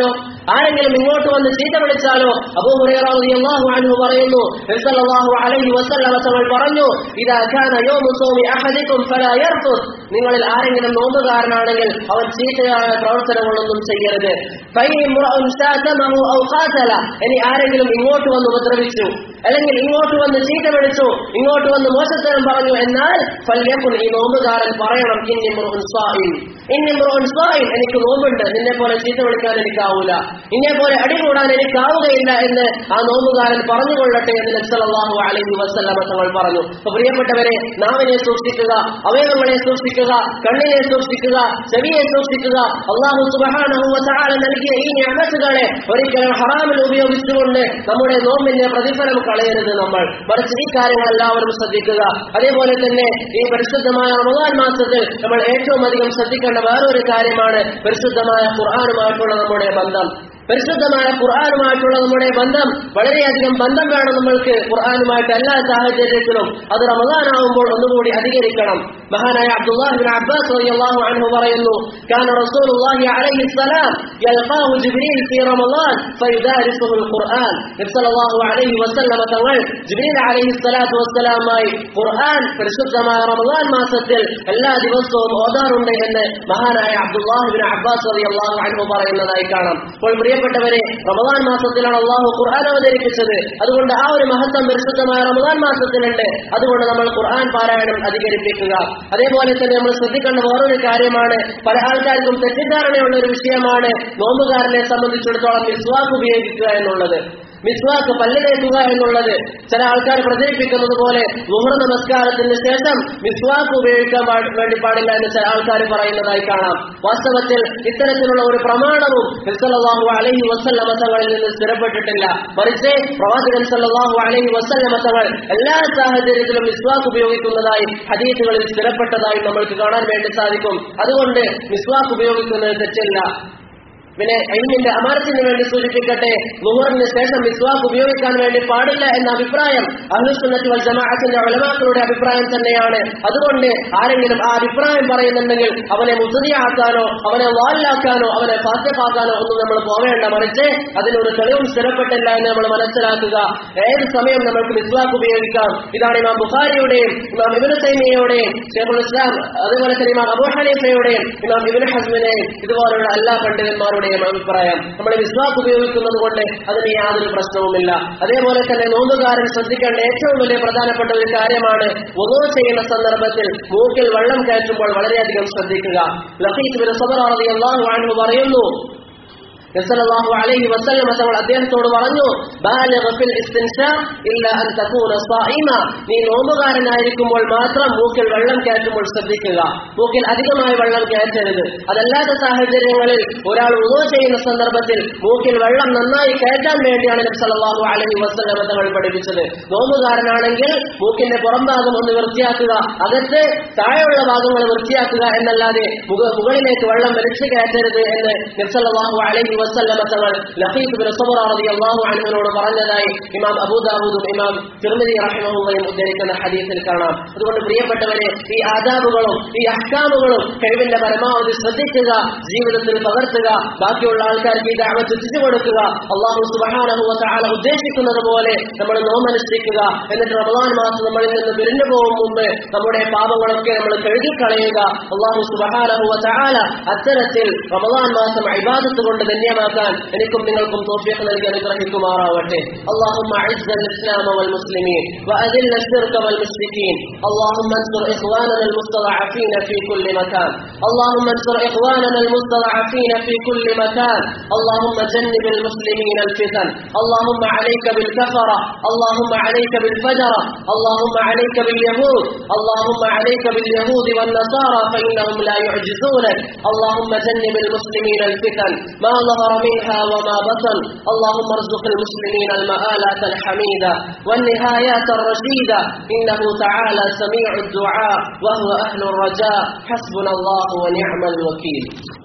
ആരെങ്കിലും ഇങ്ങോട്ട് വന്ന് ചീത്ത വിളിച്ചാലോ അബൂഹുറൈറാഹു അൻഹു പറയുന്നു നബിസല്ലല്ലാഹു അലൈഹി വസല്ലമ തങ്ങൾ പറഞ്ഞു ഇദാ കാന യൗമു സൗമി അഹദികും ഫലാ യർഫുദ് നിങ്ങളിൽ ആരെങ്കിലും നോമ്പുകാരനാണെങ്കിൽ അവൻ ചീത്തയായ പ്രവർത്തനങ്ങളൊന്നും ചെയ്യരുത് ഫൈൻ ഇംറഉൻ ശാതമഹു ഔ ഖാതല ഇനി ആരെങ്കിലും ഇങ്ങോട്ട് വന്ന് ഉപദ്രവിച്ചു അല്ലെങ്കിൽ ഇങ്ങോട്ട് വന്ന് ചീത്ത വിളിച്ചു ഇങ്ങോട്ട് വന്ന് മോശത്തരം പറഞ്ഞു എന്നാൽ ഫല്യക്കുൻ ഈ നോമ്പുകാരൻ പറയണം ഇന്നി മുറുഹുൻ സ്വാഹിൻ ഇന്നി മുറുഹുൻ സ്വാഹിൻ എനിക്ക് നോമ്പുണ്ട് നിന്നെ പോലെ ചീത്ത വിളിക്കാൻ എനിക്കാവൂല ഇന്നെ പോലെ അടികൂടാൻ എനിക്കാവുകയില്ല എന്ന് ആ നോമ്പുകാരൻ പറഞ്ഞുകൊള്ളട്ടെ എന്ന് നബ്സലാഹു അലൈഹി വസ്ലമ തങ്ങൾ പറഞ്ഞു അപ്പൊ പ്രിയപ്പെട്ടവരെ നാവിനെ സൂക്ഷിക്കുക അവയവങ്ങളെ സൂക്ഷിക്കുക കണ്ണിനെ സൂക്ഷിക്കുക ചെവിയെ സൂക്ഷിക്കുക അള്ളാഹു സുബഹാനഹുവ നൽകിയ ഈ ഞാമത്തുകളെ ഒരിക്കലും ഹറാമിൽ ഉപയോഗിച്ചുകൊണ്ട് നമ്മുടെ നോമ്പിന്റെ പ്രതിഫലം കളയരുത് നമ്മൾ മറിച്ച് ഈ കാര്യങ്ങൾ എല്ലാവരും ശ്രദ്ധിക്കുക അതേപോലെ തന്നെ ഈ പരിശുദ്ധമായ റമദാൻ മാസത്തിൽ നമ്മൾ ഏറ്റവും അധികം ശ്രദ്ധിക്കേണ്ട വേറൊരു കാര്യമാണ് പരിശുദ്ധമായ ഖുർആാനുമായിട്ടുള്ള നമ്മുടെ ബന്ധം പരിശുദ്ധമായ ഖുർആാനുമായിട്ടുള്ള നമ്മുടെ ബന്ധം വളരെയധികം ബന്ധം വേണം നമ്മൾക്ക് ഖുർആാനുമായിട്ട് എല്ലാ സാഹചര്യത്തിലും അത് റമദാനാവുമ്പോൾ ഒന്നുകൂടി അധികരിക്കണം മഹാനായ അബ്ദുല്ലാഹിബിൻ അബ്ബാസ് റളിയല്ലാഹു അൻഹു പറയുന്നു കാന റസൂലുള്ളാഹി അലൈഹി സ്വലാം യൽഖാഹു ജിബ്രീൽ ഫീ റമളാൻ ഫയുദാരിസുഹുൽ ഖുർആൻ നബി സല്ലല്ലാഹു അലൈഹി വസല്ലമ തങ്ങൾ ജിബ്രീൽ അലൈഹി സ്വലാത്തു വസ്സലാമായി ഖുർആൻ പരിശുദ്ധമായ റമളാൻ മാസത്തിൽ എല്ലാ ദിവസവും ഓതാറുണ്ട് എന്ന് മഹാനായ അബ്ദുല്ലാഹിബിൻ അബ്ബാസ് റളിയല്ലാഹു അൻഹു പറയുന്നതായി കാണാം അപ്പോൾ പ്രിയപ്പെട്ടവരെ റമദാൻ മാസത്തിലാണ് അള്ളാഹു ഖുർആൻ അവതരിപ്പിച്ചത് അതുകൊണ്ട് ആ ഒരു മഹത്വം പരിശുദ്ധമായ റമദാൻ മാസത്തിലുണ്ട് അതുകൊണ്ട് നമ്മൾ ഖുർആൻ പാരായണം അധികരിപ്പിക്കുക അതേപോലെ തന്നെ നമ്മൾ ശ്രദ്ധിക്കേണ്ട വേറൊരു കാര്യമാണ് പല ആൾക്കാർക്കും തെറ്റിദ്ധാരണയുള്ള ഒരു വിഷയമാണ് നോമ്പുകാരനെ സംബന്ധിച്ചിടത്തോളം മിസ്വാക്ക് ഉപയോഗിക്കുക എന്നുള്ളത് മിസ്വാക്ക് പല്ല് തേക്കുക എന്നുള്ളത് ചില ആൾക്കാർ പ്രചരിപ്പിക്കുന്നത് പോലെ ലുഹർ നമസ്കാരത്തിന് ശേഷം മിസ്വാക്ക് ഉപയോഗിക്കാൻ പാ- വേണ്ടി പാടില്ല എന്ന് ചില ആൾക്കാർ പറയുന്നതായി കാണാം വാസ്തവത്തിൽ ഇത്തരത്തിലുള്ള ഒരു പ്രമാണവും സല്ലല്ലാഹു അലൈഹി വസല്ലമ തങ്ങളിൽ നിന്ന് സ്ഥിരപ്പെട്ടിട്ടില്ല മറിച്ച് പ്രവാചകൻ സല്ലല്ലാഹു അലൈഹി വസല്ലമ തങ്ങൾ എല്ലാ സാഹചര്യത്തിലും മിസ്വാക്ക് ഉപയോഗിക്കുന്നതായി ഹദീസുകളിൽ സ്ഥിരപ്പെട്ടതായി നമ്മൾക്ക് കാണാൻ വേണ്ടി സാധിക്കും അതുകൊണ്ട് മിസ്വാക്ക് ഉപയോഗിക്കുന്നത് തെറ്റില്ല പിന്നെ എൽമിന്റെ അമാരത്തിന് വേണ്ടി സൂചിപ്പിക്കട്ടെ ലുഹറിന് ശേഷം മിസ്വാക്ക് ഉപയോഗിക്കാൻ വേണ്ടി പാടില്ല എന്ന അഭിപ്രായം അഹ്ലുസുന്നത്തി വൽ ജമാഅത്തിന്റെ ഉലമാക്കളുടെ അഭിപ്രായം തന്നെയാണ് അതുകൊണ്ട് ആരെങ്കിലും ആ അഭിപ്രായം പറയുന്നുണ്ടെങ്കിൽ അവനെ മുസതിയാക്കാനോ അവനെ വാലിലാക്കാനോ അവനെ ഫാസ്യപ്പാക്കാനോ ഒന്നും നമ്മൾ പോവേണ്ട മറിച്ച് അതിനൊരു തെളിവും സ്ഥിരപ്പെട്ടില്ല എന്ന് നമ്മൾ മനസ്സിലാക്കുക ഏത് സമയം നമ്മൾക്ക് മിസ്വാക്ക് ഉപയോഗിക്കാം ഇതാണ് ഇമാം ബുഖാരിയുടെയും ഇമാം ഇബിന് തൈമിയയുടെയും ഷേഖുൽ ഇസ്ലാം അതുപോലെ തന്നെ ഇമാം അബൂ ഹനീഫയുടെയും ഇമാം ഇബിന് ഹസ്മിനെയും ഇതുപോലുള്ള എല്ലാ പണ്ഡിതന്മാരുടെയും അഭിപ്രായം നമ്മൾ വിസ്വാക്ക് ഉപയോഗിക്കുന്നത് കൊണ്ട് അതിന് യാതൊരു പ്രശ്നവുമില്ല അതേപോലെ തന്നെ നോമ്പുകാരൻ ശ്രദ്ധിക്കേണ്ട ഏറ്റവും വലിയ പ്രധാനപ്പെട്ട ഒരു കാര്യമാണ് ഒന്നോ ചെയ്യുന്ന സന്ദർഭത്തിൽ മൂക്കിൽ വെള്ളം കയറ്റുമ്പോൾ വളരെയധികം ശ്രദ്ധിക്കുക ലഫീസ് ബിൻ സബർ റളിയല്ലാഹു അൻഹു പറയുന്നു നബിസല്ലല്ലാഹു അലൈഹി വസല്ലം തങ്ങൾ അദ്ദേഹത്തോട് പറഞ്ഞു ബാലിഗ ഫിൽ ഇസ്തിൻഷാ ഇല്ല അൻ തകൂന സായിമ നീ നോമ്പുകാരനായിരിക്കുമ്പോൾ മാത്രം മൂക്കിൽ വെള്ളം കയറ്റുമ്പോൾ ശ്രദ്ധിക്കുക മൂക്കിൽ അധികമായി വെള്ളം കയറ്റരുത് അതല്ലാത്ത സാഹചര്യങ്ങളിൽ ഒരാൾ ഉദോ ചെയ്യുന്ന സന്ദർഭത്തിൽ മൂക്കിൽ വെള്ളം നന്നായി കയറ്റാൻ വേണ്ടിയാണ് നബിസല്ലല്ലാഹു അലൈഹി വസല്ലം തങ്ങൾ പഠിപ്പിച്ചത് നോമ്പുകാരനാണെങ്കിൽ മൂക്കിന്റെ പുറം ഭാഗം ഒന്ന് വൃത്തിയാക്കുക അകത്ത് താഴെയുള്ള ഭാഗങ്ങൾ വൃത്തിയാക്കുക എന്നല്ലാതെ മുക- മുകളിലേക്ക് വെള്ളം വലിച്ചു കയറ്റരുത് എന്ന് നബ്സല്ലാഹു അലൈഹി വസല്ലമ തങ്ങൾ ലഖീഫ് ബിൻ സബറ റളിയല്ലാഹു അൻഹുവിനോട് പറഞ്ഞതായി ഇമാം അബൂദാവൂദും ഇമാം തിർമിദി റഹിമഹുള്ളയും ഉദ്ധരിക്കുന്ന ഹദീസിൽ കാണാം അതുകൊണ്ട് പ്രിയപ്പെട്ടവരെ ഈ ആദാബുകളും ഈ അഹ്കാമുകളും കഴിവിന്റെ പരമാവധി ശ്രദ്ധിക്കുക ജീവിതത്തിൽ പകർത്തുക ബാക്കിയുള്ള ആൾക്കാർക്ക് ഈ ദഅവത്ത് എത്തിച്ചു കൊടുക്കുക അള്ളാഹു സുബ്ഹാനഹു വ തആല ഉദ്ദേശിക്കുന്നത് പോലെ നമ്മൾ നോമനുഷ്ഠിക്കുക എന്നിട്ട് റമദാൻ മാസം നമ്മളിൽ നിന്ന് പിരിഞ്ഞു പോകും മുമ്പ് നമ്മുടെ പാപങ്ങളൊക്കെ നമ്മൾ കഴുകിക്കളയുക അള്ളാഹു സുബ്ഹാനഹു വ തആല അത്തരത്തിൽ റമദാൻ മാസം ഇബാദത്ത് കൊണ്ട് ധന്യമാക്കാൻ എനിക്കും നിങ്ങൾക്കും തോഫീഖ് നൽകി അനുഗ്രഹിക്കുമാറാവട്ടെ اللهم اعز الاسلام والمسلمين واذل الشرك والمشركين اللهم انصر اخواننا المستضعفين في كل مكان اللهم انصر اخواننا المستضعفين في كل مكان اللهم جنب المسلمين الفتن اللهم عليك بالكفرة اللهم عليك بالفجرة اللهم عليك باليهود اللهم عليك باليهود والنصارى فإنهم لا يعجزونك اللهم جنب المسلمين الفتن ما ظهر منها وما بطن اللهم ارزق المسلمين المآلات الحميدة والنهايات الرشيدة إنه تعالى سميع الدعاء وهو أهل الرجاء حسبنا الله ونعم الوكيل